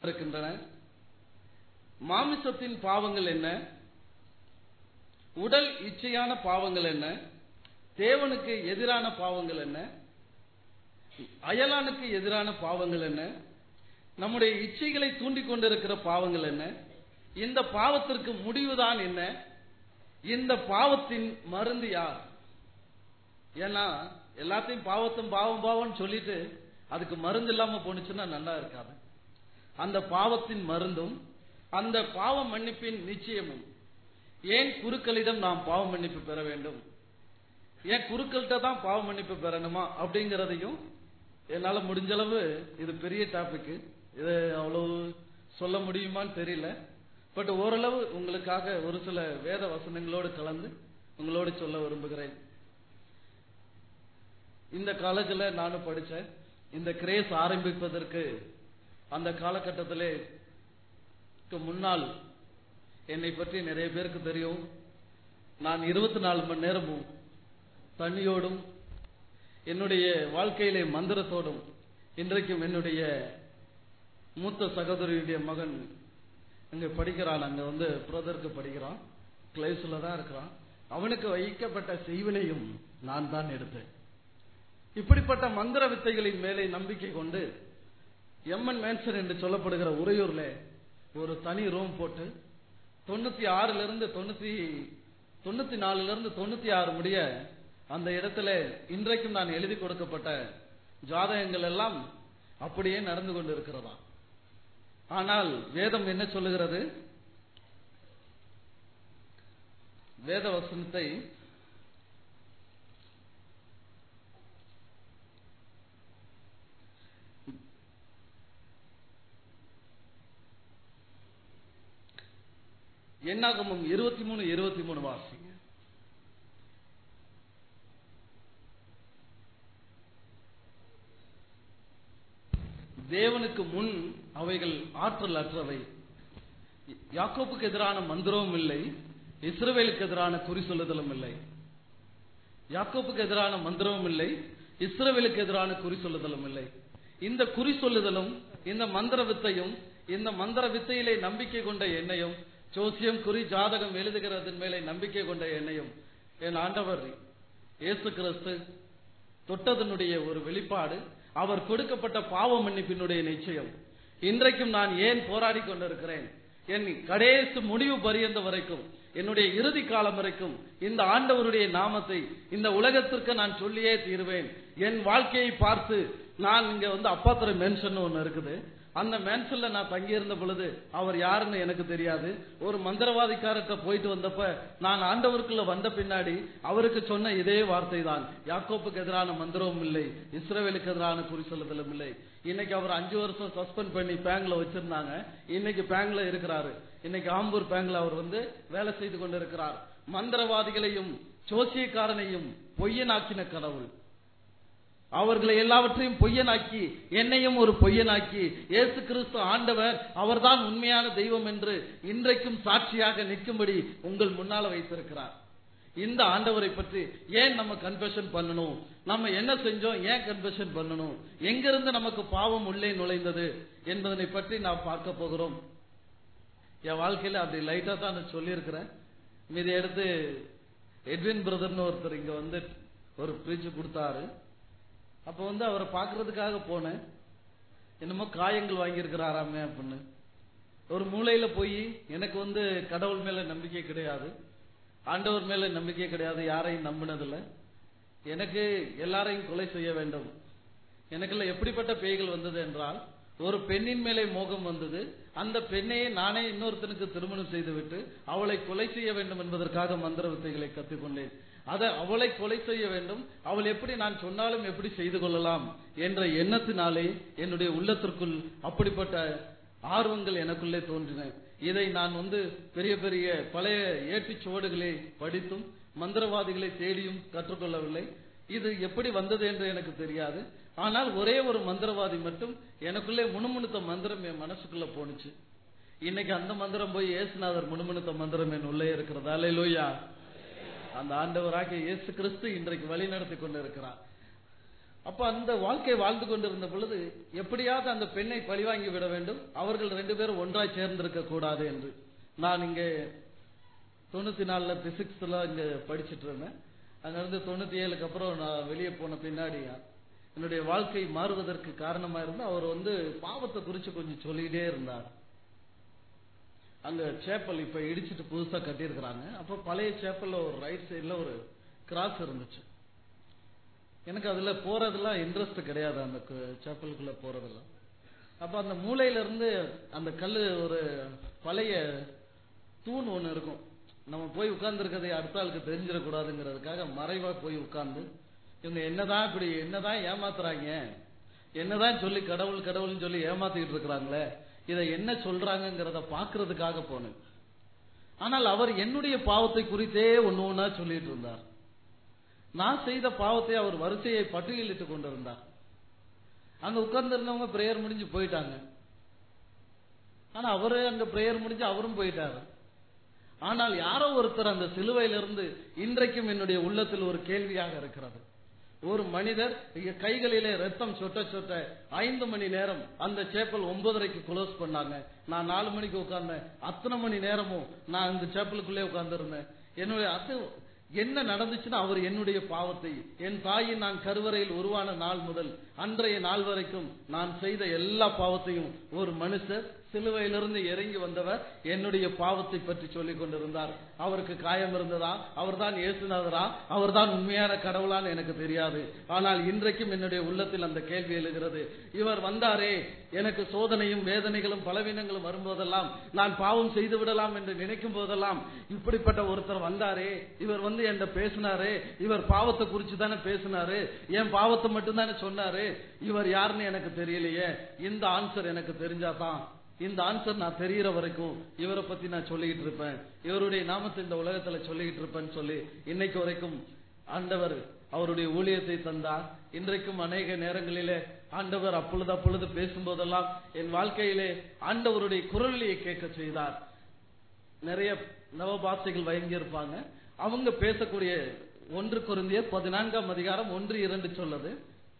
இருக்கின்றன மாமிசத்தின் பாவங்கள் என்ன உடல் இச்சையான பாவங்கள் என்ன தேவனுக்கு எதிரான பாவங்கள் என்ன அயலானுக்கு எதிரான பாவங்கள் என்ன நம்முடைய இச்சைகளை தூண்டிக் கொண்டிருக்கிற பாவங்கள் என்ன இந்த பாவத்திற்கு முடிவுதான் என்ன இந்த பாவத்தின் மருந்து யார் ஏன்னா எல்லாத்தையும் பாவத்தும் பாவம் பாவம்னு சொல்லிட்டு அதுக்கு மருந்து இல்லாம போனுச்சுன்னா நல்லா இருக்காது அந்த பாவத்தின் மருந்தும் அந்த பாவ மன்னிப்பின் நிச்சயமும் ஏன் குருக்களிடம் நாம் பாவ மன்னிப்பு பெற வேண்டும் ஏன் குருக்கள்கிட்ட தான் பாவ மன்னிப்பு பெறணுமா அப்படிங்கறதையும் என்னால முடிஞ்ச அளவு இது பெரிய டாபிக் இது அவ்வளவு சொல்ல முடியுமான்னு தெரியல பட் ஓரளவு உங்களுக்காக ஒரு சில வேத வசனங்களோடு கலந்து உங்களோடு சொல்ல விரும்புகிறேன் இந்த காலேஜில் நானும் படித்தேன் இந்த கிரேஸ் ஆரம்பிப்பதற்கு அந்த காலகட்டத்திலே முன்னால் என்னை பற்றி நிறைய பேருக்கு தெரியும் நான் இருபத்தி நாலு மணி நேரமும் தண்ணியோடும் என்னுடைய வாழ்க்கையிலே மந்திரத்தோடும் இன்றைக்கும் என்னுடைய மூத்த சகோதரியுடைய மகன் இங்க படிக்கிறான் அங்க வந்து பிரதருக்கு படிக்கிறான் கிளைஸ்ல தான் இருக்கிறான் அவனுக்கு வைக்கப்பட்ட செய்வினையும் நான் தான் எடுத்தேன் இப்படிப்பட்ட மந்திர வித்தைகளின் மேலே நம்பிக்கை கொண்டு எம்என் மேன்சன் என்று சொல்லப்படுகிற உறையூர்ல ஒரு தனி ரூம் போட்டு தொண்ணூத்தி ஆறுல இருந்து தொண்ணூத்தி தொண்ணூத்தி நாலுல இருந்து தொண்ணூத்தி ஆறு முடிய அந்த இடத்துல இன்றைக்கும் நான் எழுதி கொடுக்கப்பட்ட ஜாதகங்கள் எல்லாம் அப்படியே நடந்து கொண்டு இருக்கிறதா ஆனால் வேதம் என்ன சொல்லுகிறது வேத வசனத்தை என்னாகமும் இருபத்தி மூணு இருபத்தி மூணு வாசிங்க தேவனுக்கு முன் அவைகள் ஆற்றல் அற்றவை யாக்கோப்புக்கு எதிரான மந்திரமும் இல்லை இஸ்ரவேலுக்கு எதிரான குறி சொல்லுதலும் இல்லை யாக்கோப்புக்கு எதிரான மந்திரமும் இல்லை இஸ்ரவேலுக்கு எதிரான குறி சொல்லுதலும் இல்லை இந்த குறி சொல்லுதலும் இந்த மந்திர வித்தையும் இந்த மந்திர வித்தையிலே நம்பிக்கை கொண்ட எண்ணெயும் ஜோசியம் குறி ஜாதகம் எழுதுகிறதன் மேலே நம்பிக்கை கொண்ட எண்ணெயும் என் ஆண்டவர் இயேசு கிறிஸ்து தொட்டதனுடைய ஒரு வெளிப்பாடு அவர் கொடுக்கப்பட்ட பாவ மன்னிப்பினுடைய நிச்சயம் இன்றைக்கும் நான் ஏன் போராடி கொண்டிருக்கிறேன் என் கடைசி முடிவு பரியந்த வரைக்கும் என்னுடைய இறுதி காலம் வரைக்கும் இந்த ஆண்டவருடைய நாமத்தை இந்த உலகத்திற்கு நான் சொல்லியே தீருவேன் என் வாழ்க்கையை பார்த்து நான் இங்க வந்து அப்பாத்திர மென்ஷன் ஒன்னு இருக்குது அந்த மேன்சன்ல நான் தங்கியிருந்த பொழுது அவர் யாருன்னு எனக்கு தெரியாது ஒரு மந்திரவாதிக்காரர்கிட்ட போயிட்டு வந்தப்ப நான் ஆண்டவருக்குள்ள வந்த பின்னாடி அவருக்கு சொன்ன இதே வார்த்தை தான் யாக்கோப்புக்கு எதிரான மந்திரமும் இல்லை இஸ்ரேவேலுக்கு எதிரான குறி சொல்லுதலும் இல்லை இன்னைக்கு அவர் அஞ்சு வருஷம் சஸ்பெண்ட் பண்ணி பேங்க்ல வச்சிருந்தாங்க இன்னைக்கு பேங்க்ல இருக்கிறாரு இன்னைக்கு ஆம்பூர் பேங்க்ல அவர் வந்து வேலை செய்து கொண்டிருக்கிறார் மந்திரவாதிகளையும் ஜோசியக்காரனையும் பொய்யனாக்கின கடவுள் அவர்களை எல்லாவற்றையும் பொய்யனாக்கி என்னையும் ஒரு பொய்யனாக்கி இயேசு கிறிஸ்து ஆண்டவர் அவர்தான் உண்மையான தெய்வம் என்று இன்றைக்கும் சாட்சியாக நிற்கும்படி உங்கள் முன்னால வைத்திருக்கிறார் இந்த ஆண்டவரை பற்றி ஏன் நம்ம கன்ஃபெஷன் பண்ணணும் நம்ம என்ன செஞ்சோம் ஏன் கன்ஃபெஷன் பண்ணணும் எங்கிருந்து நமக்கு பாவம் உள்ளே நுழைந்தது என்பதனை பற்றி நாம் பார்க்க போகிறோம் என் வாழ்க்கையில அப்படி லைட்டா தான் நான் சொல்லியிருக்கிறேன் மீதி எடுத்து எட்வின் பிரதர்னு ஒருத்தர் இங்க வந்து ஒரு பிரீச் கொடுத்தாரு அப்ப வந்து அவரை பாக்குறதுக்காக போனேன் என்னமோ காயங்கள் வாங்கியிருக்கிறாராமே அப்படின்னு ஒரு மூலையில போய் எனக்கு வந்து கடவுள் மேல நம்பிக்கை கிடையாது ஆண்டவர் மேல நம்பிக்கை கிடையாது யாரையும் நம்பினதில்ல எனக்கு எல்லாரையும் கொலை செய்ய வேண்டும் எனக்குள்ள எப்படிப்பட்ட பேய்கள் வந்தது என்றால் ஒரு பெண்ணின் மேலே மோகம் வந்தது அந்த பெண்ணையே நானே இன்னொருத்தனுக்கு திருமணம் செய்துவிட்டு அவளை கொலை செய்ய வேண்டும் என்பதற்காக மந்திர வித்தைகளை கற்றுக்கொண்டேன் அதை அவளை கொலை செய்ய வேண்டும் அவள் எப்படி நான் சொன்னாலும் எப்படி செய்து கொள்ளலாம் என்ற எண்ணத்தினாலே என்னுடைய உள்ளத்திற்குள் அப்படிப்பட்ட ஆர்வங்கள் எனக்குள்ளே தோன்றின இதை நான் வந்து பெரிய பெரிய பழைய ஏட்டுச் சுவடுகளை படித்தும் மந்திரவாதிகளை தேடியும் கற்றுக்கொள்ளவில்லை இது எப்படி வந்தது என்று எனக்கு தெரியாது ஆனால் ஒரே ஒரு மந்திரவாதி மட்டும் எனக்குள்ளே முணுமுணுத்த மந்திரம் என் மனசுக்குள்ள போனுச்சு இன்னைக்கு அந்த மந்திரம் போய் இயேசுநாதர் முணுமுணுத்த மந்திரம் என் உள்ளே இருக்கிறதா லோயா அந்த ஆண்டவராகிய இயேசு கிறிஸ்து இன்றைக்கு வழி நடத்தி கொண்டிருக்கிறார் அப்ப அந்த வாழ்க்கை வாழ்ந்து கொண்டிருந்த பொழுது எப்படியாவது அந்த பெண்ணை பழிவாங்கி விட வேண்டும் அவர்கள் ரெண்டு பேரும் ஒன்றாய் சேர்ந்திருக்க கூடாது என்று நான் இங்கே தொண்ணூத்தி நாலுல பிசிக்ஸ்ல இங்க படிச்சிட்டு இருந்தேன் அங்க இருந்து தொண்ணூத்தி ஏழுக்கு அப்புறம் நான் வெளியே போன பின்னாடி என்னுடைய வாழ்க்கை மாறுவதற்கு காரணமா இருந்து அவர் வந்து பாவத்தை குறிச்சு கொஞ்சம் சொல்லிட்டே இருந்தார் அங்க சேப்பல் இப்ப இடிச்சிட்டு புதுசா கட்டியிருக்கிறாங்க அப்ப பழைய சேப்பல்ல ஒரு ரைட் சைடுல ஒரு கிராஸ் இருந்துச்சு எனக்கு அதுல போறதெல்லாம் இன்ட்ரெஸ்ட் கிடையாது அந்த சேப்பலுக்குள்ள போறதெல்லாம் அப்ப அந்த மூலையில இருந்து அந்த கல்லு ஒரு பழைய தூண் ஒண்ணு இருக்கும் நம்ம போய் உட்கார்ந்து இருக்கிறதை அடுத்த ஆளுக்கு தெரிஞ்சிடக்கூடாதுங்கிறதுக்காக மறைவா போய் உட்கார்ந்து இவங்க என்னதான் இப்படி என்னதான் ஏமாத்துறாங்க என்னதான் சொல்லி கடவுள் கடவுள்னு சொல்லி ஏமாத்திட்டு இருக்கிறாங்களே இதை என்ன சொல்றாங்கிறத பாக்குறதுக்காக போனேன் ஆனால் அவர் என்னுடைய பாவத்தை குறித்தே ஒன்னு ஒன்னா சொல்லிட்டு இருந்தார் நான் செய்த பாவத்தை அவர் வரிசையை பட்டியலிட்டு கொண்டிருந்தார் அங்க உட்கார்ந்து இருந்தவங்க பிரேயர் முடிஞ்சு போயிட்டாங்க ஆனா அவரு அங்க பிரேயர் முடிஞ்சு அவரும் போயிட்டாரு ஆனால் யாரோ ஒருத்தர் அந்த சிலுவையிலிருந்து இன்றைக்கும் என்னுடைய உள்ளத்தில் ஒரு கேள்வியாக இருக்கிறது ஒரு மனிதர் கைகளிலே ரத்தம் சொட்ட சொட்ட ஐந்து மணி நேரம் அந்த சேப்பல் ஒன்பதரைக்கு க்ளோஸ் பண்ணாங்க நான் நாலு மணிக்கு உட்கார்ந்தேன் அத்தனை மணி நேரமும் நான் இந்த சேப்பலுக்குள்ளே உட்கார்ந்துருந்தேன் என்னுடைய அது என்ன நடந்துச்சுன்னா அவர் என்னுடைய பாவத்தை என் தாயின் நான் கருவறையில் உருவான நாள் முதல் அன்றைய நாள் வரைக்கும் நான் செய்த எல்லா பாவத்தையும் ஒரு மனுஷர் சிலுவையிலிருந்து இறங்கி வந்தவர் என்னுடைய பாவத்தை பற்றி சொல்லிக் கொண்டிருந்தார் அவருக்கு காயம் இருந்ததா அவர்தான் இயேசுநாதரா அவர்தான் உண்மையான கடவுளான்னு எனக்கு தெரியாது ஆனால் இன்றைக்கும் என்னுடைய உள்ளத்தில் அந்த கேள்வி எழுகிறது இவர் வந்தாரே எனக்கு சோதனையும் வேதனைகளும் பலவீனங்களும் வரும்போதெல்லாம் நான் பாவம் செய்து விடலாம் என்று நினைக்கும் போதெல்லாம் இப்படிப்பட்ட ஒருத்தர் வந்தாரே இவர் வந்து என்கிட்ட பேசினாரு இவர் பாவத்தை குறிச்சு தானே பேசினாரு என் பாவத்தை மட்டும் தானே சொன்னாரு இவர் யாருன்னு எனக்கு தெரியலையே இந்த ஆன்சர் எனக்கு தெரிஞ்சாதான் இந்த ஆன்சர் நான் தெரியற வரைக்கும் இவரை பத்தி நான் சொல்லிக்கிட்டு இருப்பேன் இவருடைய நாமத்தை இந்த உலகத்துல சொல்லிக்கிட்டு இருப்பேன்னு சொல்லி இன்னைக்கு வரைக்கும் ஆண்டவர் அவருடைய ஊழியத்தை தந்தார் இன்றைக்கும் அநேக நேரங்களிலே ஆண்டவர் அப்பொழுது அப்பொழுது பேசும்போதெல்லாம் என் வாழ்க்கையிலே ஆண்டவருடைய குரலியை கேட்க செய்தார் நிறைய நவபாசைகள் வழங்கியிருப்பாங்க அவங்க பேசக்கூடிய ஒன்று குருந்திய பதினான்காம் அதிகாரம் ஒன்று இரண்டு சொல்லுது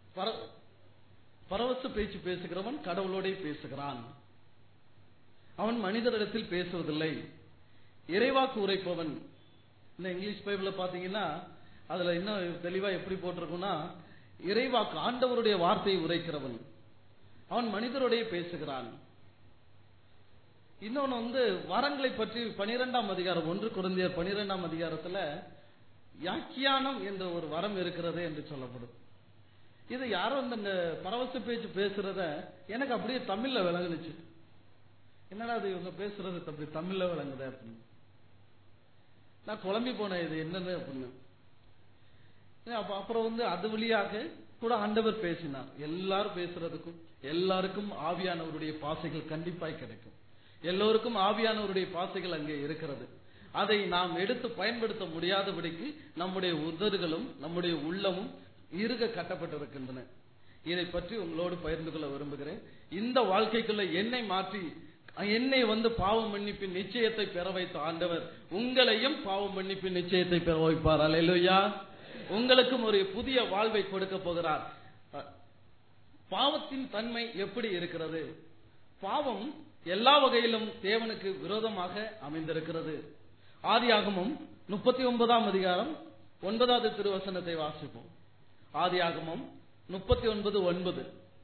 பரவச பேச்சு பேசுகிறவன் கடவுளோட பேசுகிறான் அவன் மனிதரிடத்தில் பேசுவதில்லை இறைவாக்கு உரைப்பவன் இந்த இங்கிலீஷ் பைபிள பாத்தீங்கன்னா அதுல இன்னும் தெளிவா எப்படி போட்டிருக்கும்னா இறைவாக்கு ஆண்டவருடைய வார்த்தையை உரைக்கிறவன் அவன் மனிதருடைய பேசுகிறான் இன்னொன்னு வந்து வரங்களை பற்றி பனிரெண்டாம் அதிகாரம் ஒன்று குழந்தைய பனிரெண்டாம் அதிகாரத்துல யாக்கியானம் என்ற ஒரு வரம் இருக்கிறது என்று சொல்லப்படும் இது யாரும் இந்த பரவச பேச்சு பேசுறத எனக்கு அப்படியே தமிழ்ல விளங்குனுச்சு என்னடா அது இவங்க பேசுறது அப்படி தமிழ்ல விளங்குது அப்படின்னு நான் குழம்பி போனேன் இது என்னன்னு அப்படின்னு அப்புறம் வந்து அது வழியாக கூட ஆண்டவர் பேசினார் எல்லாரும் பேசுறதுக்கும் எல்லாருக்கும் ஆவியானவருடைய பாசைகள் கண்டிப்பாய் கிடைக்கும் எல்லோருக்கும் ஆவியானவருடைய பாசைகள் அங்கே இருக்கிறது அதை நாம் எடுத்து பயன்படுத்த முடியாதபடிக்கு நம்முடைய உதடுகளும் நம்முடைய உள்ளமும் இருக கட்டப்பட்டிருக்கின்றன இதை பற்றி உங்களோடு பகிர்ந்து கொள்ள விரும்புகிறேன் இந்த வாழ்க்கைக்குள்ள என்னை மாற்றி என்னை வந்து பாவ மன்னிப்பின் நிச்சயத்தை பெற வைத்த ஆண்டவர் உங்களையும் பாவ மன்னிப்பின் நிச்சயத்தை பெற வைப்பார் அலையிலுயா உங்களுக்கும் ஒரு புதிய வாழ்வை கொடுக்க போகிறார் பாவத்தின் தன்மை எப்படி இருக்கிறது பாவம் எல்லா வகையிலும் தேவனுக்கு விரோதமாக அமைந்திருக்கிறது ஆதியாகமும் முப்பத்தி ஒன்பதாம் அதிகாரம் ஒன்பதாவது திருவசனத்தை வாசிப்போம் ஆதியாகமும் முப்பத்தி ஒன்பது ஒன்பது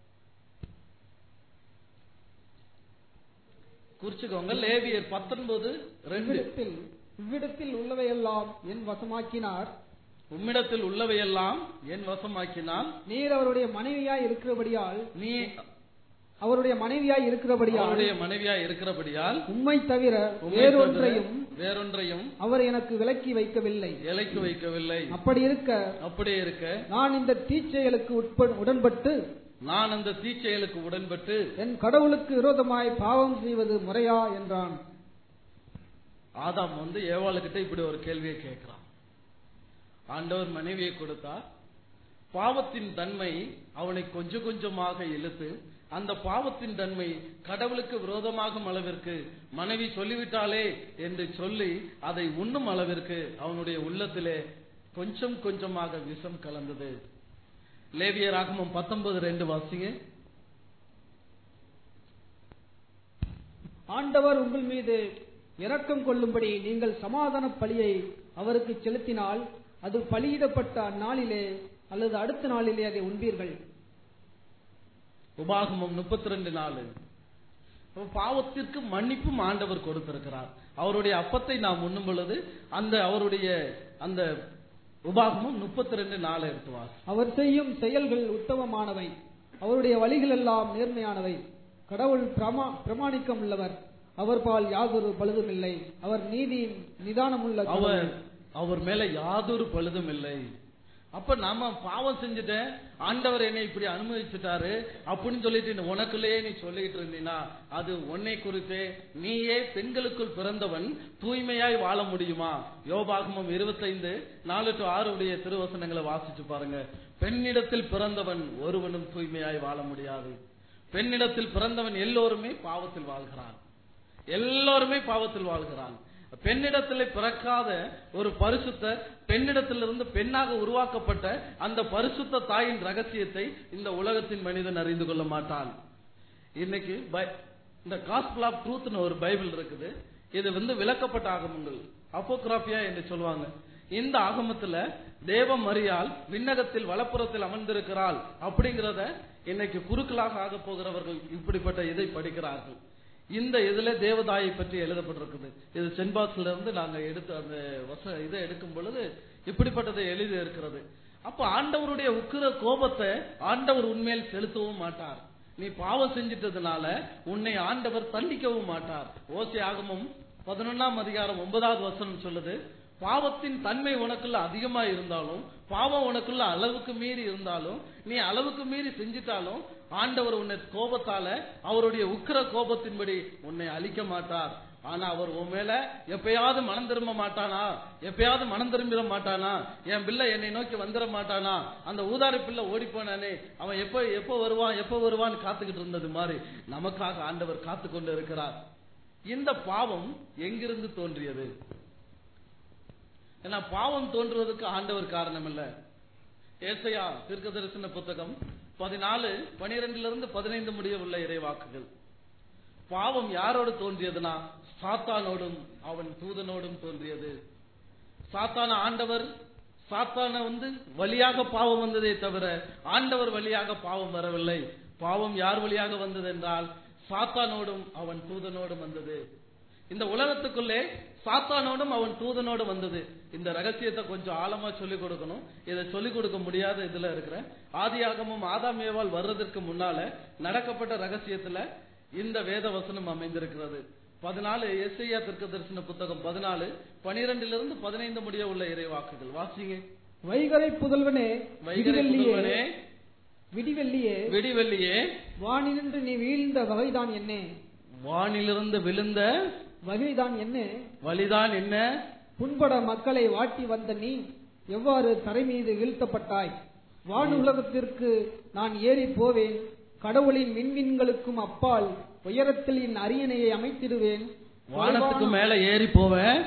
குறிச்சுக்கோங்க லேவியர் பத்தொன்பது ரெண்டு இவ்விடத்தில் இவ்விடத்தில் உள்ளவையெல்லாம் என் வசமாக்கினார் உம்மிடத்தில் உள்ளவையெல்லாம் என் வசமாக்கினால் நீர் அவருடைய மனைவியாய் இருக்கிறபடியால் நீ அவருடைய மனைவியாய் இருக்கிறபடியால் அவருடைய மனைவியா இருக்கிறபடியால் உம்மை தவிர உம்மை வேறொன்றையும் தவிர வேறொன்றையும் அவர் எனக்கு விலக்கி வைக்கவில்லை இலைக்கு வைக்கவில்லை அப்படி இருக்க அப்படியே இருக்க நான் இந்த தீச்செயலுக்கு உட்ப- உடன்பட்டு நான் அந்த தீச்செயலுக்கு உடன்பட்டு என் கடவுளுக்கு விரோதமாய் பாவம் செய்வது முறையா என்றான் ஆதாம் வந்து ஏவாளுக்கிட்ட இப்படி ஒரு கேள்வியை கேட்கிறான் ஆண்டவர் மனைவியை கொடுத்தார் பாவத்தின் தன்மை அவனை கொஞ்சம் கொஞ்சமாக இழுத்து அந்த பாவத்தின் தன்மை கடவுளுக்கு விரோதமாகும் அளவிற்கு மனைவி சொல்லிவிட்டாளே என்று சொல்லி அதை உண்ணும் அளவிற்கு அவனுடைய உள்ளத்திலே கொஞ்சம் கொஞ்சமாக விஷம் கலந்தது லேவியராகமம் பத்தொன்பது ரெண்டு வாசிங்க ஆண்டவர் உங்கள் மீது இரக்கம் கொள்ளும்படி நீங்கள் சமாதான பலியை அவருக்கு செலுத்தினால் அது பலியிடப்பட்ட அந்நாளிலே அல்லது அடுத்த நாளிலே அதை உண்பீர்கள் உபாகமம் முப்பத்தி ரெண்டு நாலு அப்ப பாவத்திற்கு மன்னிப்பும் ஆண்டவர் கொடுத்திருக்கிறார் அவருடைய அப்பத்தை நாம் உண்ணும் பொழுது அந்த அவருடைய அந்த உபாகமம் முப்பத்தி ரெண்டு நாலு எடுத்து வாசி அவர் செய்யும் செயல்கள் உத்தமமானவை அவருடைய வழிகள் எல்லாம் நேர்மையானவை கடவுள் பிரமா பிரமாணிக்கம் உள்ளவர் அவர் பால் யாதொரு பழுதுமில்லை அவர் நீதியின் நிதானமுள்ள அவர் கடவுள். அவர் மேல யாதொரு பழுதும் இல்லை அப்ப நாம பாவம் செஞ்சுட்டேன் ஆண்டவர் என்னை இப்படி அனுமதிச்சுட்டாரு அப்படின்னு சொல்லிட்டு இந்த உனக்குள்ளேயே நீ சொல்லிட்டு இருந்தீனா அது உன்னை குறித்தே நீயே பெண்களுக்குள் பிறந்தவன் தூய்மையாய் வாழ முடியுமா யோபாகமம் இருபத்தைந்து நாலு டு ஆறு உடைய திருவசனங்களை வாசிச்சு பாருங்க பெண்ணிடத்தில் பிறந்தவன் ஒருவனும் தூய்மையாய் வாழ முடியாது பெண்ணிடத்தில் பிறந்தவன் எல்லோருமே பாவத்தில் வாழ்கிறான் எல்லோருமே பாவத்தில் வாழ்கிறான் பெண்ணிடத்தில் பிறக்காத ஒரு பரிசுத்த பெண்ணிடத்திலிருந்து பெண்ணாக உருவாக்கப்பட்ட அந்த பரிசுத்த தாயின் ரகசியத்தை இந்த உலகத்தின் மனிதன் அறிந்து கொள்ள மாட்டான் இன்னைக்கு பை- இந்த காஸ்பிள் ஆஃப் ட்ரூத்னு ஒரு பைபிள் இருக்குது இது வந்து விளக்கப்பட்ட ஆகமங்கள் அப்போகிராபியா என்று சொல்லுவாங்க இந்த ஆகமத்துல தேவ மரியாள் விண்ணகத்தில் வலப்புறத்தில் அமர்ந்திருக்கிறாள் அப்படிங்கறத இன்னைக்கு குறுக்கலாக ஆக போகிறவர்கள் இப்படிப்பட்ட இதை படிக்கிறார்கள் இந்த இதுல தேவதாயை பற்றி எழுதப்பட்டிருக்குது இது சென்பாக்ஸ்ல இருந்து நாங்க எடுத்து அந்த வச இதை எடுக்கும் பொழுது இப்படிப்பட்டதை எழுதி இருக்கிறது அப்ப ஆண்டவருடைய உக்கிர கோபத்தை ஆண்டவர் உண்மையில் செலுத்தவும் மாட்டார் நீ பாவம் செஞ்சிட்டதுனால உன்னை ஆண்டவர் தண்டிக்கவும் மாட்டார் ஓசை ஆகமும் பதினொன்னாம் அதிகாரம் ஒன்பதாவது வசனம் சொல்லுது பாவத்தின் தன்மை உனக்குள்ள அதிகமா இருந்தாலும் பாவம் உனக்குள்ள அளவுக்கு மீறி இருந்தாலும் நீ அளவுக்கு மீறி செஞ்சிட்டாலும் ஆண்டவர் உன்னை கோபத்தால அவருடைய உக்கிர கோபத்தின்படி உன்னை அழிக்க மாட்டார் ஆனா அவர் உன் மேல எப்பயாவது மனம் திரும்ப மாட்டானா எப்பயாவது மனம் திரும்பிட மாட்டானா என் பிள்ளை என்னை நோக்கி வந்துட மாட்டானா அந்த ஊதாரி பிள்ளை ஓடி போனானே அவன் எப்ப எப்ப வருவான் எப்ப வருவான்னு காத்துக்கிட்டு இருந்தது மாதிரி நமக்காக ஆண்டவர் காத்து கொண்டு இருக்கிறார் இந்த பாவம் எங்கிருந்து தோன்றியது ஏன்னா பாவம் தோன்றுவதற்கு ஆண்டவர் காரணம் இல்ல ஏசையா தீர்க்க தரிசன புத்தகம் பதினாலு பனிரெண்டுல இருந்து பதினைந்து முடிய உள்ள இறைவாக்குகள் பாவம் யாரோடு தோன்றியதுன்னா சாத்தானோடும் அவன் தூதனோடும் தோன்றியது சாத்தான ஆண்டவர் சாத்தான வந்து வழியாக பாவம் வந்ததே தவிர ஆண்டவர் வழியாக பாவம் வரவில்லை பாவம் யார் வழியாக வந்தது என்றால் சாத்தானோடும் அவன் தூதனோடும் வந்தது இந்த உலகத்துக்குள்ளே சாத்தானோடும் அவன் தூதனோடும் வந்தது இந்த ரகசியத்தை கொஞ்சம் ஆழமா சொல்லிக் கொடுக்கணும் இதை சொல்லிக் கொடுக்க முடியாத இதுல இருக்கிற ஆதியாகமும் ஆதாமேவால் வர்றதற்கு முன்னால நடக்கப்பட்ட ரகசியத்துல இந்த வேத வசனம் அமைந்திருக்கிறது பதினாலு எஸ்ஐயா திருக்க தரிசன புத்தகம் பதினாலு பனிரெண்டிலிருந்து பதினைந்து முடிய உள்ள இறைவாக்குகள் வாசிங்க வைகரை புதல்வனே வைகரை விடிவெள்ளியே புதல்வனே, விடிவெள்ளியே விடிவெள்ளியே வானினின்று நீ வீழ்ந்த வகைதான் என்ன வானிலிருந்து விழுந்த வகைதான் என்ன வழிதான் என்ன புண்பட மக்களை வாட்டி வந்த நீ எவ்வாறு தரை மீது வீழ்த்தப்பட்டாய் வானுலகத்திற்கு நான் ஏறி போவேன் கடவுளின் விண்மீன்களுக்கும் அப்பால் உயரத்தில் என் அரியணையை அமைத்திடுவேன் வானத்துக்கு மேல ஏறி போவேன்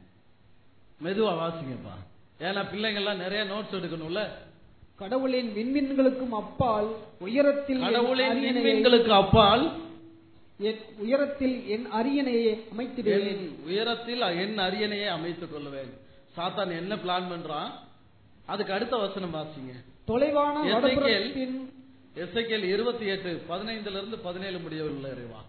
மெதுவா வாசிங்கப்பா ஏன்னா பிள்ளைங்க எல்லாம் நிறைய நோட்ஸ் எடுக்கணும்ல கடவுளின் விண்மீன்களுக்கும் அப்பால் உயரத்தில் என் கடவுளின் அரியணையை- விண்மீன்களுக்கு அப்பால் என் உயரத்தில் என் அரியணையை அமைத்திடுவேன் என் உயரத்தில் என் அரியணையை அமைத்துக் கொள்வேன் சாத்தான் என்ன பிளான் பண்றான் அதுக்கு அடுத்த வசனம் வாசிங்க தொலைவான எசேக்கியேல் வடபுறத்தின் எஸ்ஐகேல் இருபத்தி எட்டு பதினைந்துல இருந்து பதினேழு முடிய உள்ள இறைவாக்கு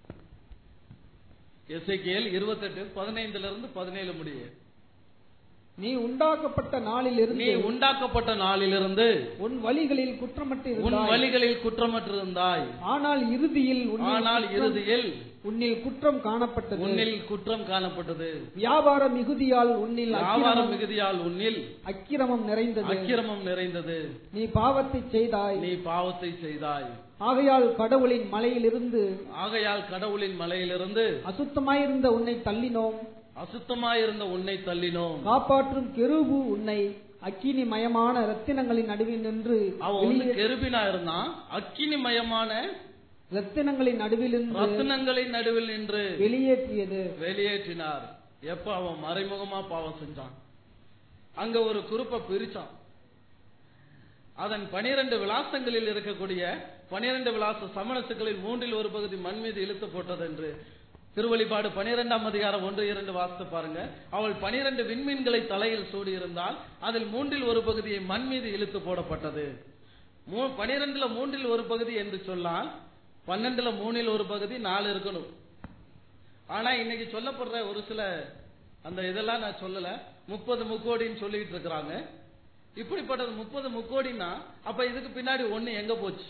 எஸ்ஐகேல் இருபத்தெட்டு பதினைந்துல இருந்து பதினேழு முடிய நீ உண்டாக்கப்பட்ட நாளில் நீ இருந்து உண்டாக்கப்பட்ட நாளிலிருந்து உன் வழிகளில் குற்றமற்று உன் இருந்தாய் வழிகளில் குற்றமற்றிருந்தாய் ஆனால் இறுதியில் உன்னில் ஆனால் குற்றம்- இறுதியில் உன்னில் குற்றம் காணப்பட்டது உன்னில் குற்றம் காணப்பட்டது வியாபார மிகுதியால் உன்னில் வியாபார அக்கிரமம் மிகுதியால் உன்னில் அக்கிரமம் நிறைந்தது அக்கிரமம் நிறைந்தது நீ பாவத்தை செய்தாய் நீ பாவத்தை செய்தாய் ஆகையால் கடவுளின் மலையிலிருந்து ஆகையால் கடவுளின் மலையிலிருந்து அசுத்தமாயிருந்த உன்னை தள்ளினோம் அசுத்தமாயிருந்த உன்னை தள்ளினோம் காப்பாற்றும் கெருபு உன்னை அக்கினி மயமான ரத்தினங்களின் நடுவில் நின்று அவன் வந்து வெளியே- கெருபினா இருந்தான் அக்கினிமயமான ரத்தினங்களின் நடுவிலிருந்து ரத்தினங்களின் நடுவில் நின்று வெளியேற்றியது வெளியேற்றினார் எப்ப அவன் மறைமுகமா பாவம் செஞ்சான் அங்க ஒரு குரூப்பை பிரிச்சான் அதன் பனிரெண்டு விலாசங்களில் இருக்கக்கூடிய பனிரெண்டு விலாச சமணசுகளில் மூன்றில் ஒரு பகுதி மண் மீது இழுத்து போட்டது என்று திருவழிபாடு பனிரெண்டாம் அதிகாரம் ஒன்று இரண்டு வாசித்து பாருங்க அவள் பனிரெண்டு விண்மீன்களை தலையில் சூடியிருந்தால் அதில் மூன்றில் ஒரு பகுதியை மண் மீது இழுத்து போடப்பட்டது மூ- பனிரெண்டுல மூன்றில் ஒரு பகுதி என்று சொன்னால் பன்னெண்டுல மூணில் ஒரு பகுதி நாலு இருக்கணும் ஆனா இன்னைக்கு சொல்லப்படுற ஒரு சில அந்த இதெல்லாம் நான் சொல்லல முப்பது முக்கோடின்னு சொல்லிட்டு இருக்கிறாங்க இப்படிப்பட்டது முப்பது முக்கோடின்னா அப்ப இதுக்கு பின்னாடி ஒண்ணு எங்க போச்சு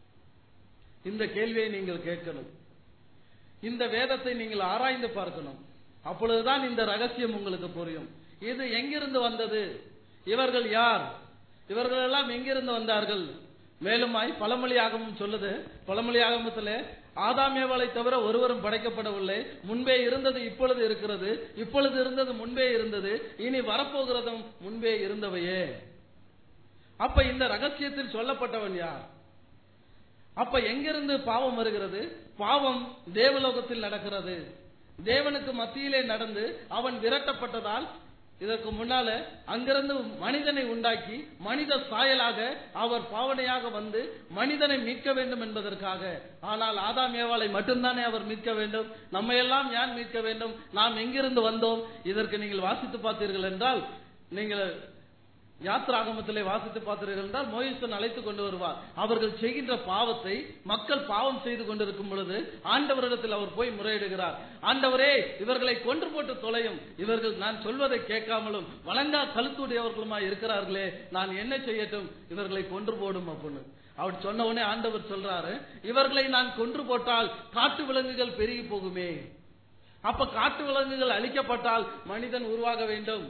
இந்த கேள்வியை நீங்கள் கேட்கணும் இந்த வேதத்தை நீங்கள் ஆராய்ந்து பார்க்கணும் அப்பொழுதுதான் இந்த ரகசியம் உங்களுக்கு புரியும் இது எங்கிருந்து வந்தது இவர்கள் யார் இவர்கள் எல்லாம் எங்கிருந்து வந்தார்கள் மேலுமாய் பழமொழி ஆகமம் சொல்லுது பழமொழி ஆகமத்திலே ஆதாமேவாளை தவிர ஒருவரும் படைக்கப்படவில்லை முன்பே இருந்தது இப்பொழுது இருக்கிறது இப்பொழுது இருந்தது முன்பே இருந்தது இனி வரப்போகிறதும் முன்பே இருந்தவையே அப்ப இந்த ரகசியத்தில் சொல்லப்பட்டவன் யார் அப்ப எங்கிருந்து பாவம் வருகிறது பாவம் தேவலோகத்தில் நடக்கிறது தேவனுக்கு மத்தியிலே நடந்து அவன் விரட்டப்பட்டதால் இதற்கு முன்னால அங்கிருந்து மனிதனை உண்டாக்கி மனித சாயலாக அவர் பாவனையாக வந்து மனிதனை மீட்க வேண்டும் என்பதற்காக ஆனால் ஆதாம் ஏவாளை மட்டும்தானே அவர் மீட்க வேண்டும் நம்ம எல்லாம் ஏன் மீட்க வேண்டும் நாம் எங்கிருந்து வந்தோம் இதற்கு நீங்கள் வாசித்து பார்த்தீர்கள் என்றால் நீங்கள் யாத்ராகமத்திலே வாசித்து பார்த்தீர்கள் என்றால் மோயிசன் அழைத்து கொண்டு வருவார் அவர்கள் செய்கின்ற பாவத்தை மக்கள் பாவம் செய்து கொண்டிருக்கும் பொழுது ஆண்டவரிடத்தில் அவர் போய் முறையிடுகிறார் ஆண்டவரே இவர்களை கொன்று போட்டு தொலையும் இவர்கள் நான் சொல்வதை கேட்காமலும் வழங்கா கழுத்துடையவர்களுமாய் இருக்கிறார்களே நான் என்ன செய்யட்டும் இவர்களை கொன்று போடும் அப்படின்னு அவர் சொன்ன உடனே ஆண்டவர் சொல்றாரு இவர்களை நான் கொன்று போட்டால் காட்டு விலங்குகள் பெருகி போகுமே அப்ப காட்டு விலங்குகள் அழிக்கப்பட்டால் மனிதன் உருவாக வேண்டும்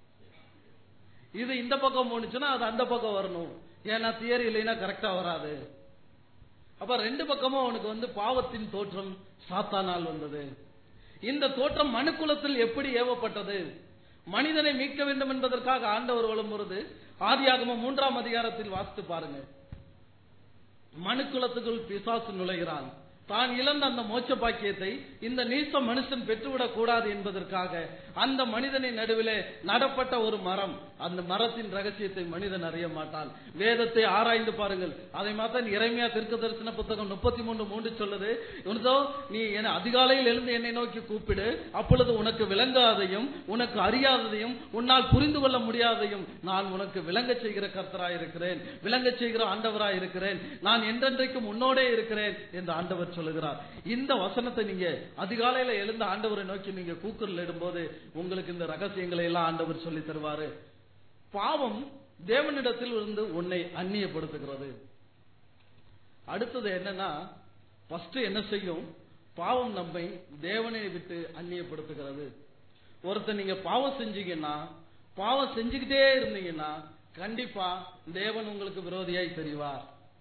இது இந்த பக்கம் போனுச்சுன்னா அது அந்த பக்கம் வரணும் ஏன்னா தியரி இல்லைன்னா கரெக்டா வராது அப்ப ரெண்டு பக்கமும் அவனுக்கு வந்து பாவத்தின் தோற்றம் சாத்தானால் வந்தது இந்த தோற்றம் மனுக்குலத்தில் எப்படி ஏவப்பட்டது மனிதனை மீட்க வேண்டும் என்பதற்காக ஆண்டவர் வரும் பொழுது ஆதியாகமம் மூன்றாம் அதிகாரத்தில் வாசித்து பாருங்க மனுக்குலத்துக்குள் பிசாசு நுழைகிறான் தான் இழந்த அந்த மோட்ச பாக்கியத்தை இந்த நீச மனுஷன் பெற்றுவிடக் கூடாது என்பதற்காக அந்த மனிதனின் நடுவிலே நடப்பட்ட ஒரு மரம் அந்த மரத்தின் ரகசியத்தை மனிதன் அறிய மாட்டான் வேதத்தை ஆராய்ந்து பாருங்கள் அதை மாத்தான் இறைமையா திருக்க தரிசன புத்தகம் முப்பத்தி மூன்று மூன்று சொல்லுது உனதோ நீ என அதிகாலையில் எழுந்து என்னை நோக்கி கூப்பிடு அப்பொழுது உனக்கு விளங்காதையும் உனக்கு அறியாததையும் உன்னால் புரிந்து கொள்ள முடியாதையும் நான் உனக்கு விளங்கச் செய்கிற கர்த்தராயிருக்கிறேன் விளங்கச் செய்கிற ஆண்டவராயிருக்கிறேன் நான் என்றென்றைக்கும் உன்னோடே இருக்கிறேன் என்று ஆண்டவர் சொல்லுகிறார் இந்த வசனத்தை நீங்க அதிகாலையில எழுந்த ஆண்டவரை நோக்கி நீங்க கூக்குரல் இடும்போது உங்களுக்கு இந்த ரகசியங்களை எல்லாம் ஆண்டவர் சொல்லி தருவாரு பாவம் தேவனிடத்தில் இருந்து உன்னை அந்நியப்படுத்துகிறது அடுத்தது என்னன்னா ஃபர்ஸ்ட் என்ன செய்யும் பாவம் நம்மை தேவனை விட்டு அந்நியப்படுத்துகிறது ஒருத்தர் நீங்க பாவம் செஞ்சீங்கன்னா பாவம் செஞ்சுக்கிட்டே இருந்தீங்கன்னா கண்டிப்பா தேவன் உங்களுக்கு விரோதியாய் தெரிவார்